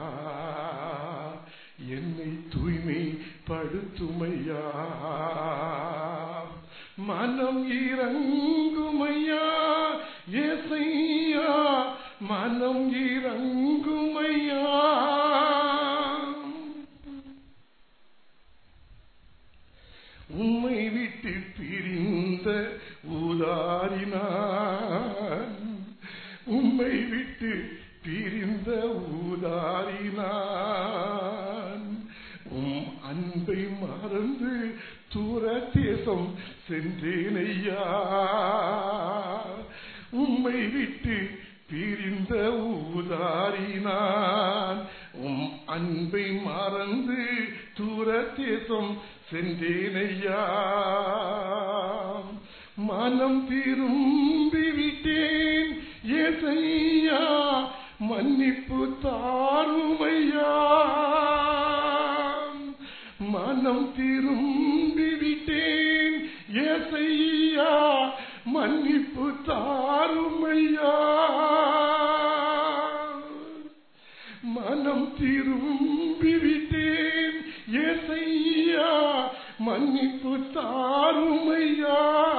என்னை தூய்மைப்படுத்துமையா மனம் இறங்குமையா ஏசையா மனம் இறங்குமையா உம்மை விட்டு பிரிந்த ஊதாரினான் உம்மை விட்டு பிரிந்த ஊதாரினான் உம் அன்பை மறந்து தூர தேசம் சென்றேனையா உம்மை விட்டு பிரிந்த ஊதாரினான் உம் அன்பை மறந்து தூர தேசம் சென்றேனையா மனம் திரும்பி விட்டேன் ஏசையா மன்னிப்பு தாருமையா மனம் திரும்பி விட்டேன் ஏசையா மன்னிப்பு தாருமையா மனம் திரும்பி விட்டேன் ஏசையா மன்னிப்பு தாருமையா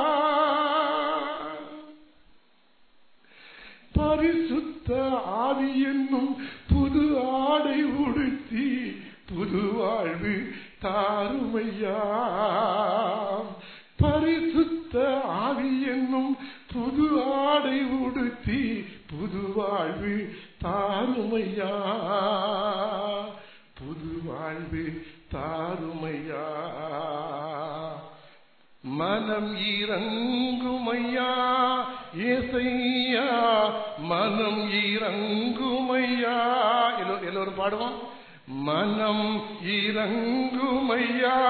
பரிசுத்த ஆவி என்னும் புது ஆடை உடுத்தி புது வாழ்வு தாருமையா பரிசுத்த ஆவி என்னும் புது ஆடை உடுத்தி புது வாழ்வு தாருமையா புது வாழ்வு தாருமையா மனம் இறங்குமையா ஏசையா மனம் இறங்குமையா எல்லோ- எல்லோரும் பாடுவோம் மனம் இறங்குமையா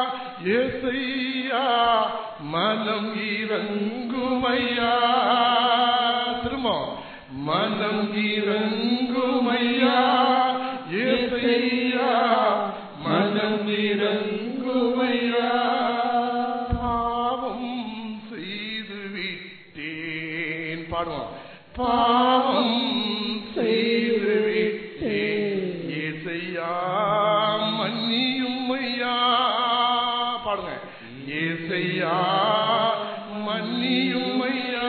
ஏசையா மனம் இறங்குமையா திரும்ப மனம் இறங்குமையா ஏசையா மனம் இறங்குமையா பாவம் செய்து விட்டேன் பாடுவோம் பாவம் செய்து விட்டேன் ஏசையா மன்னியும் ஐயா பாடுங்க ஏசையா மன்னியும் ஐயா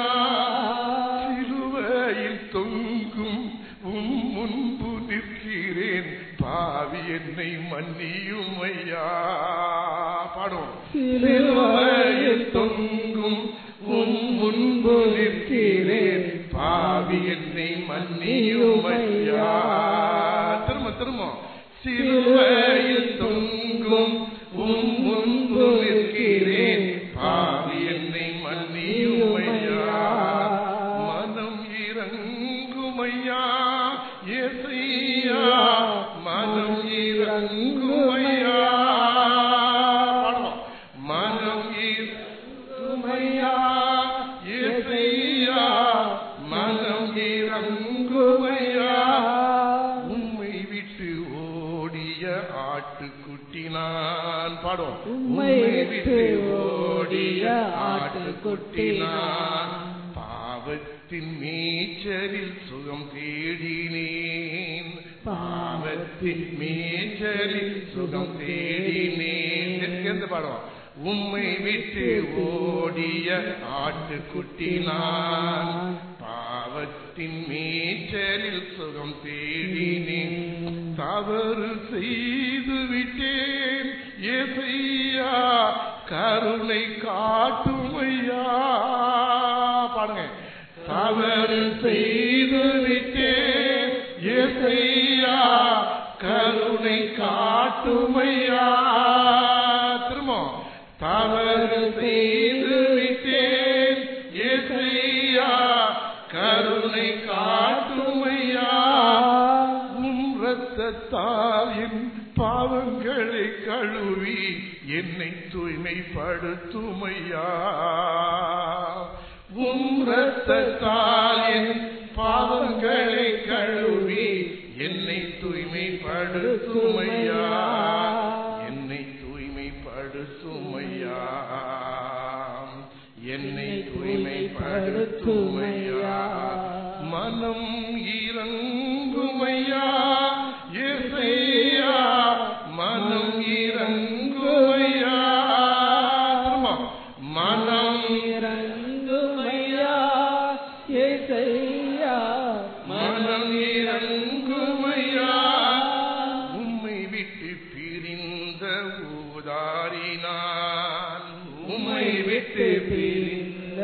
சிலுவையில் தொங்கும் உம் முன்பு நிற்கிறேன் பாவி என்னை மன்னியும் ஐயா பாடுவோம் சிலுவையில் தொங்கும் உம் முன்பு நிற்கிறேன் பாவி என்னை மன்னியும் ஐயா திரும்ப திரும்ப சிலுவையில் தொங்கும் உம் முன்பு நிற்கிறேன் பாவி என்னை மன்னியும் ஐயா மனம் இறங்குமையா ஏசையா மனம் இறங்குமையா பாடுவோம். மனம் இறங்குமையா ஏசையா மனம் இறங்குமையா உம்மை விட்டு ஓடிய ஆட்டுக்குட்டி நான் பாடும் உம்மை விட்டு ஓடிய ஆட்டுக்குட்டி நான். பாவத்தின் மேய்ச்சலில் சுகம் தேடினேன் பாவத்தின் மேய்ச்சலில் சுகம் தேடினேன் சேர்ந்து பாடுவோம் உம்மை விட்டு ஓடிய ஆட்டுக்குட்டி நான் பாவத்தின் மேய்ச்சலில் சுகம் தேடினேன் தவறு செய்து விட்டேன் ஏசையா கருணை காட்டுமையா பாடுங்க தவறு செய்து விட்டேன் ஏசையா கருணை காட்டுமையா திரும்ப தவறு செய்து விட்டேன் ஏசையா கருணை காட்டுமையா உம் ரத்தத்தால் என் பாவங்களை கழுவி என்னை தூய்மைப்படுத்துமையா உம் ரத்தத்தால் என் பாவங்களை கழுவி என்னை தூய்மைப்படுத்துமையா என்னை தூய்மைப்படுத்துமையா என்னை தூய்மைப்படுத்துமையா மனம் இறங்குமையா ஏசையா மனம் இறங்குமையா திரும்ப. மனம் இறங்குமையா ஏசையா மனம் இறங்குமையா உம்மை விட்டு பிரிந்த ஊதாரினான் உம்மை விட்டு பிரிந்த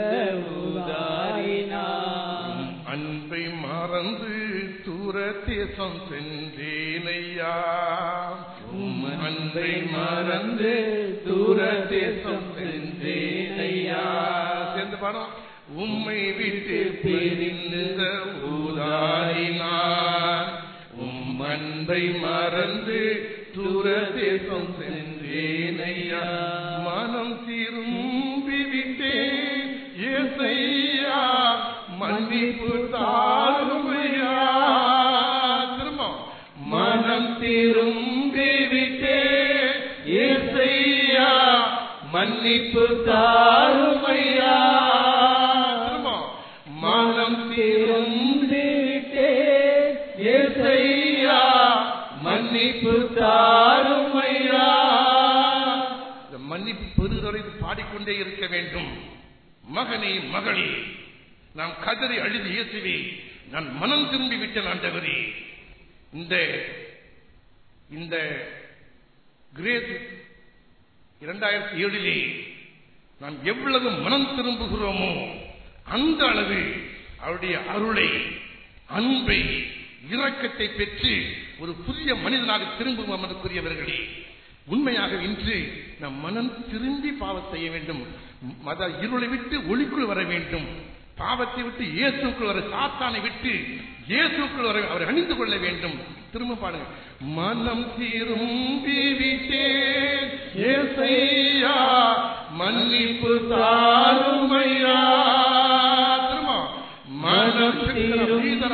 உதாரினான் அன்பை மறந்து தூர தேசம் சென்றேனையா உம் அன்பை மறந்து தூர தேசம் சென்றேனையா சேர்ந்து பாடம் உம்மை விட்டு பிரிந்த ஊதாரினான் உம் அன்பை மறந்து தூர தேசம் சென்றேனையா மனம் திரும்பி விட்டேன் ஏசையா மன்னிப்பு தாருமையா திரும்ப மனம் திரும்பி விட்டேன் ஏசையா மன்னிப்பு தாருமையா திரும்ப மனம் திரும்பி விட்டேன் ஏசையா மன்னிப்பு தாருமையா இந்த மன்னிப்பு பெறுவரை பாடிக்கொண்டே இருக்க வேண்டும் மகனே மகளே நாம் கதறி அழுது இயேசுவே நான் மனம் திரும்பி விட்டேன் ஆண்டவரே இந்த இந்த கிரேஸ் இரண்டாயிரத்தி ஏழிலே நாம் எவ்வளவு மனம் திரும்புகிறோமோ அந்த அளவு அவருடைய அருளை அன்பை இரக்கத்தை பெற்று ஒரு புதிய மனிதனாக திரும்புவோம் அதற்குரியவர்களே உண்மையாக இன்று நம் மனம் திரும்பி பாவம் செய்ய வேண்டும் மத இருளை விட்டு ஒளிக்குள் வர வேண்டும் பாவத்தை விட்டு இயேசுக்குள் வர சாத்தானை விட்டு இயேசுக்குள் வர அவரை அணிந்து கொள்ள வேண்டும் திரும்ப பாடுங்க மனம் திரும்பி விட்டேன் ஏசையா மன்னிப்பு தாருமையா திரும்ப மனம் திரும்பி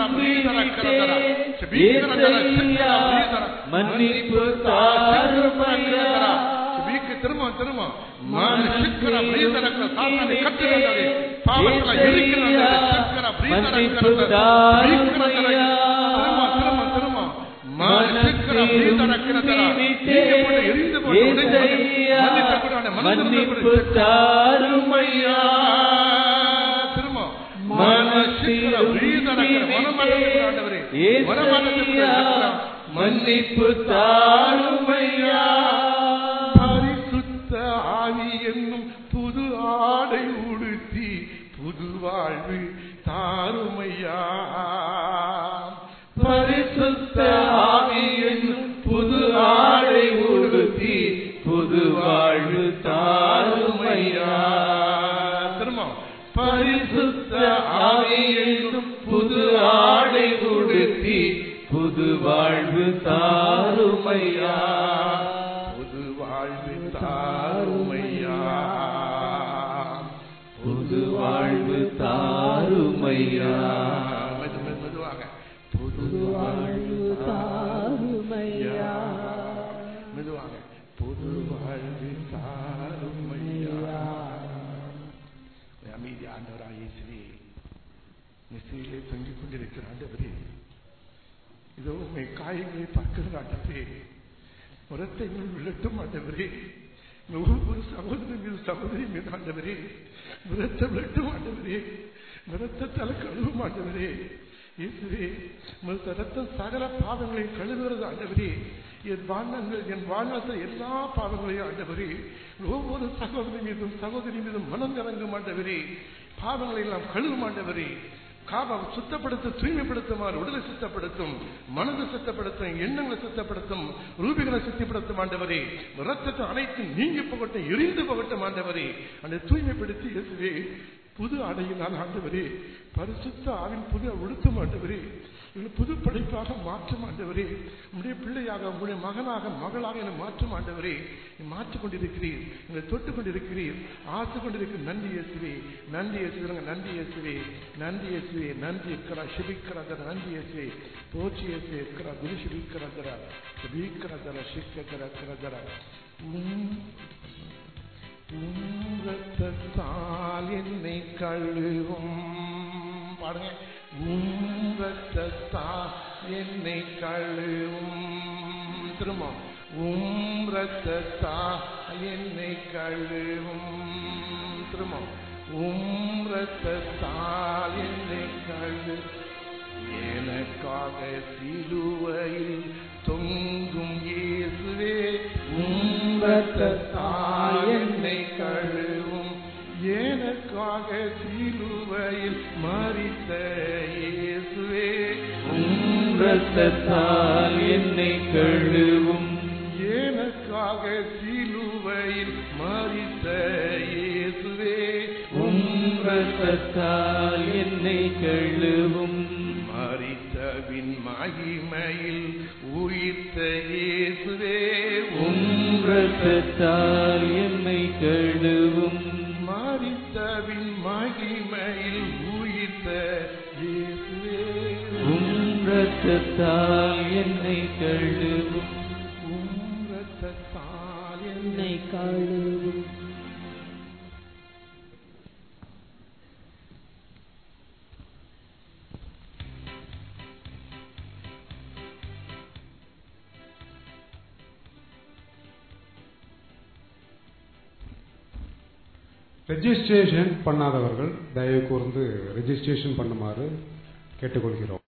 மன்னிப்பு தாருமையா திரும்ப திரும்ப மனுஷிக்கிற பிரீதரக்கிற சாத்தானை கட்டுகிறது பாவத்துல இருக்கிறது சிக்கிற மன்னிப்பு பிரீதரக்கிறது தாருமையா திரும்ப திரும்ப திரும்ப மனுஷிக்கிற பிரீதரக்கிறதரா நீங்க போட்டு எரிந்து போட்டு உடைந்து ஏசையா, மன்னிக்கக்கூடாது மன்னிப்பு தாருமையா திரும்ப மனசில் மனுஷிக்கிற பிரீதரக்கிற மனமாட்டவரே ஏசையா, மன்னிப்பு தாருமையா பரிசுத்த ஆவி என்னும் புது ஆடை உடுத்தி புது வாழ்வு தாருமையா பரிசுத்த ஆவி என்னும் புது ஆடை உடுத்தி புது வாழ்வு தாருமையா திரும்ப பரிசுத்த ஆவி என்னும் புது ஆடை உடுத்தி புது வாழ்வு தாருமையா புது வாழ்வு தாருமையா புது வாழ்வு தாருமையா மெது மெது மெதுவாக புது வாழ்வு தாருமையா மெதுவாக புது வாழ்வு தாருமையா அமைதி ஆண்டவராக இயேசுவே நெசியிலே தொங்கிக் கொண்டிருக்கிற ஆண்டவரே இதோ உண்மை காயங்களை பார்க்கிற ஆண்டவரே முரத்தைகள் விழட்டும் ஆண்டவரே இந்த ஒவ்வொரு சகோதரன் மீது சகோதரி மீது ஆண்டவரே விரத்த விளட்டும் ஆண்டவரே விரத்தத்தால கழுவும் ஆண்டவரே இயேசுவே உமது ரத்தம் சகல பாவங்களையும் கழுவுகிறது ஆண்டவரே என் வாழ்நாள் என் வாழ்நாள் எல்லா பாவங்களையும் ஆண்டவரே ஒவ்வொரு சகோதரி மீதும் சகோதரி மீதும் மனம் இறங்கும் ஆண்டவரே பாவங்களை எல்லாம் கழுவும் ஆண்டவரே காபம் சுத்தப்படுத்த தூய்மைப்படுத்துமாறு உடலை சுத்தப்படுத்தும் மனதை சுத்தப்படுத்தும் எண்ணங்களை சுத்தப்படுத்தும் ரூபிகளை சுத்தப்படுத்தும் ஆண்டவரே ரத்தத்தை அனைத்தும் நீங்கி போகட்டும் எரிந்து போகட்டும் ஆண்டவரே அந்த தூய்மைப்படுத்தி இயேசுவே புது அடையினால் ஆண்டவரே பரிசுத்த ஆவின் புது உடுத்தும் ஆண்டவரே இவனை புது படைப்பாக மாற்றும் ஆண்டவரே உங்களுடைய பிள்ளையாக உங்களுடைய மகனாக மகளாக என்னை மாற்றும் ஆண்டவரே நீ மாற்றிக் கொண்டிருக்கிறீர் என்னை தொட்டுக் கொண்டிருக்கிறீர் ஆசை கொண்டிருக்கிற நன்றி இயேசுவே நன்றி இயேசுவே நன்றி இயேசுவே நன்றி இயேசுவே நன்றி இருக்கிறா ಶಿಬಿಕ್ಕರದರ நன்றி இயேசுவே போற்றி இயேசுவே இருக்கிறா குரு ಶಿಬಿಕ್ಕರದರ ಶಿಬಿಕ್ಕರದರ ಶಿಕ್ಕರ ಕರದರ ரத்தத்தால் என்னை கழுவும் பாடுங்க உம் ரத்தத்தால் என்னை கழுவும் திரும்ப உம் ரத்தத்தால் என்னை கழுவும் திரும்ப உம் ரத்தத்தால் என்னை கழு எனக்காக சிலுவையில் தொங்கும் இயேசுவே உம் ரத்தத்தால் என்னை கழுவும் எனக்காக சிலுவையில் மறித்த இயேசுவே உம் ரத்தத்தால் என்னை கழுவும் எனக்காக சிலுவையில் மறித்த இயேசுவே உம் ரத்தத்தால் என்னை கழுவும் மறித்தவின் மகிமையில் உயிர்த்த இயேசுவே உம் ரத்தத்தால் என்னை கழுவும் மறித்தவின் மகிமையில் உயிர்த்த இயேசுவே உம் ரத்தத்தால் என்னை கழுவும் உம் ரத்தத்தால் என்னை என்னை கழுவும் ரெஜிஸ்ட்ரேஷன் பண்ணாதவர்கள் தயவு கூர்ந்து ரெஜிஸ்ட்ரேஷன் பண்ணுமாறு கேட்டுக்கொள்கிறோம்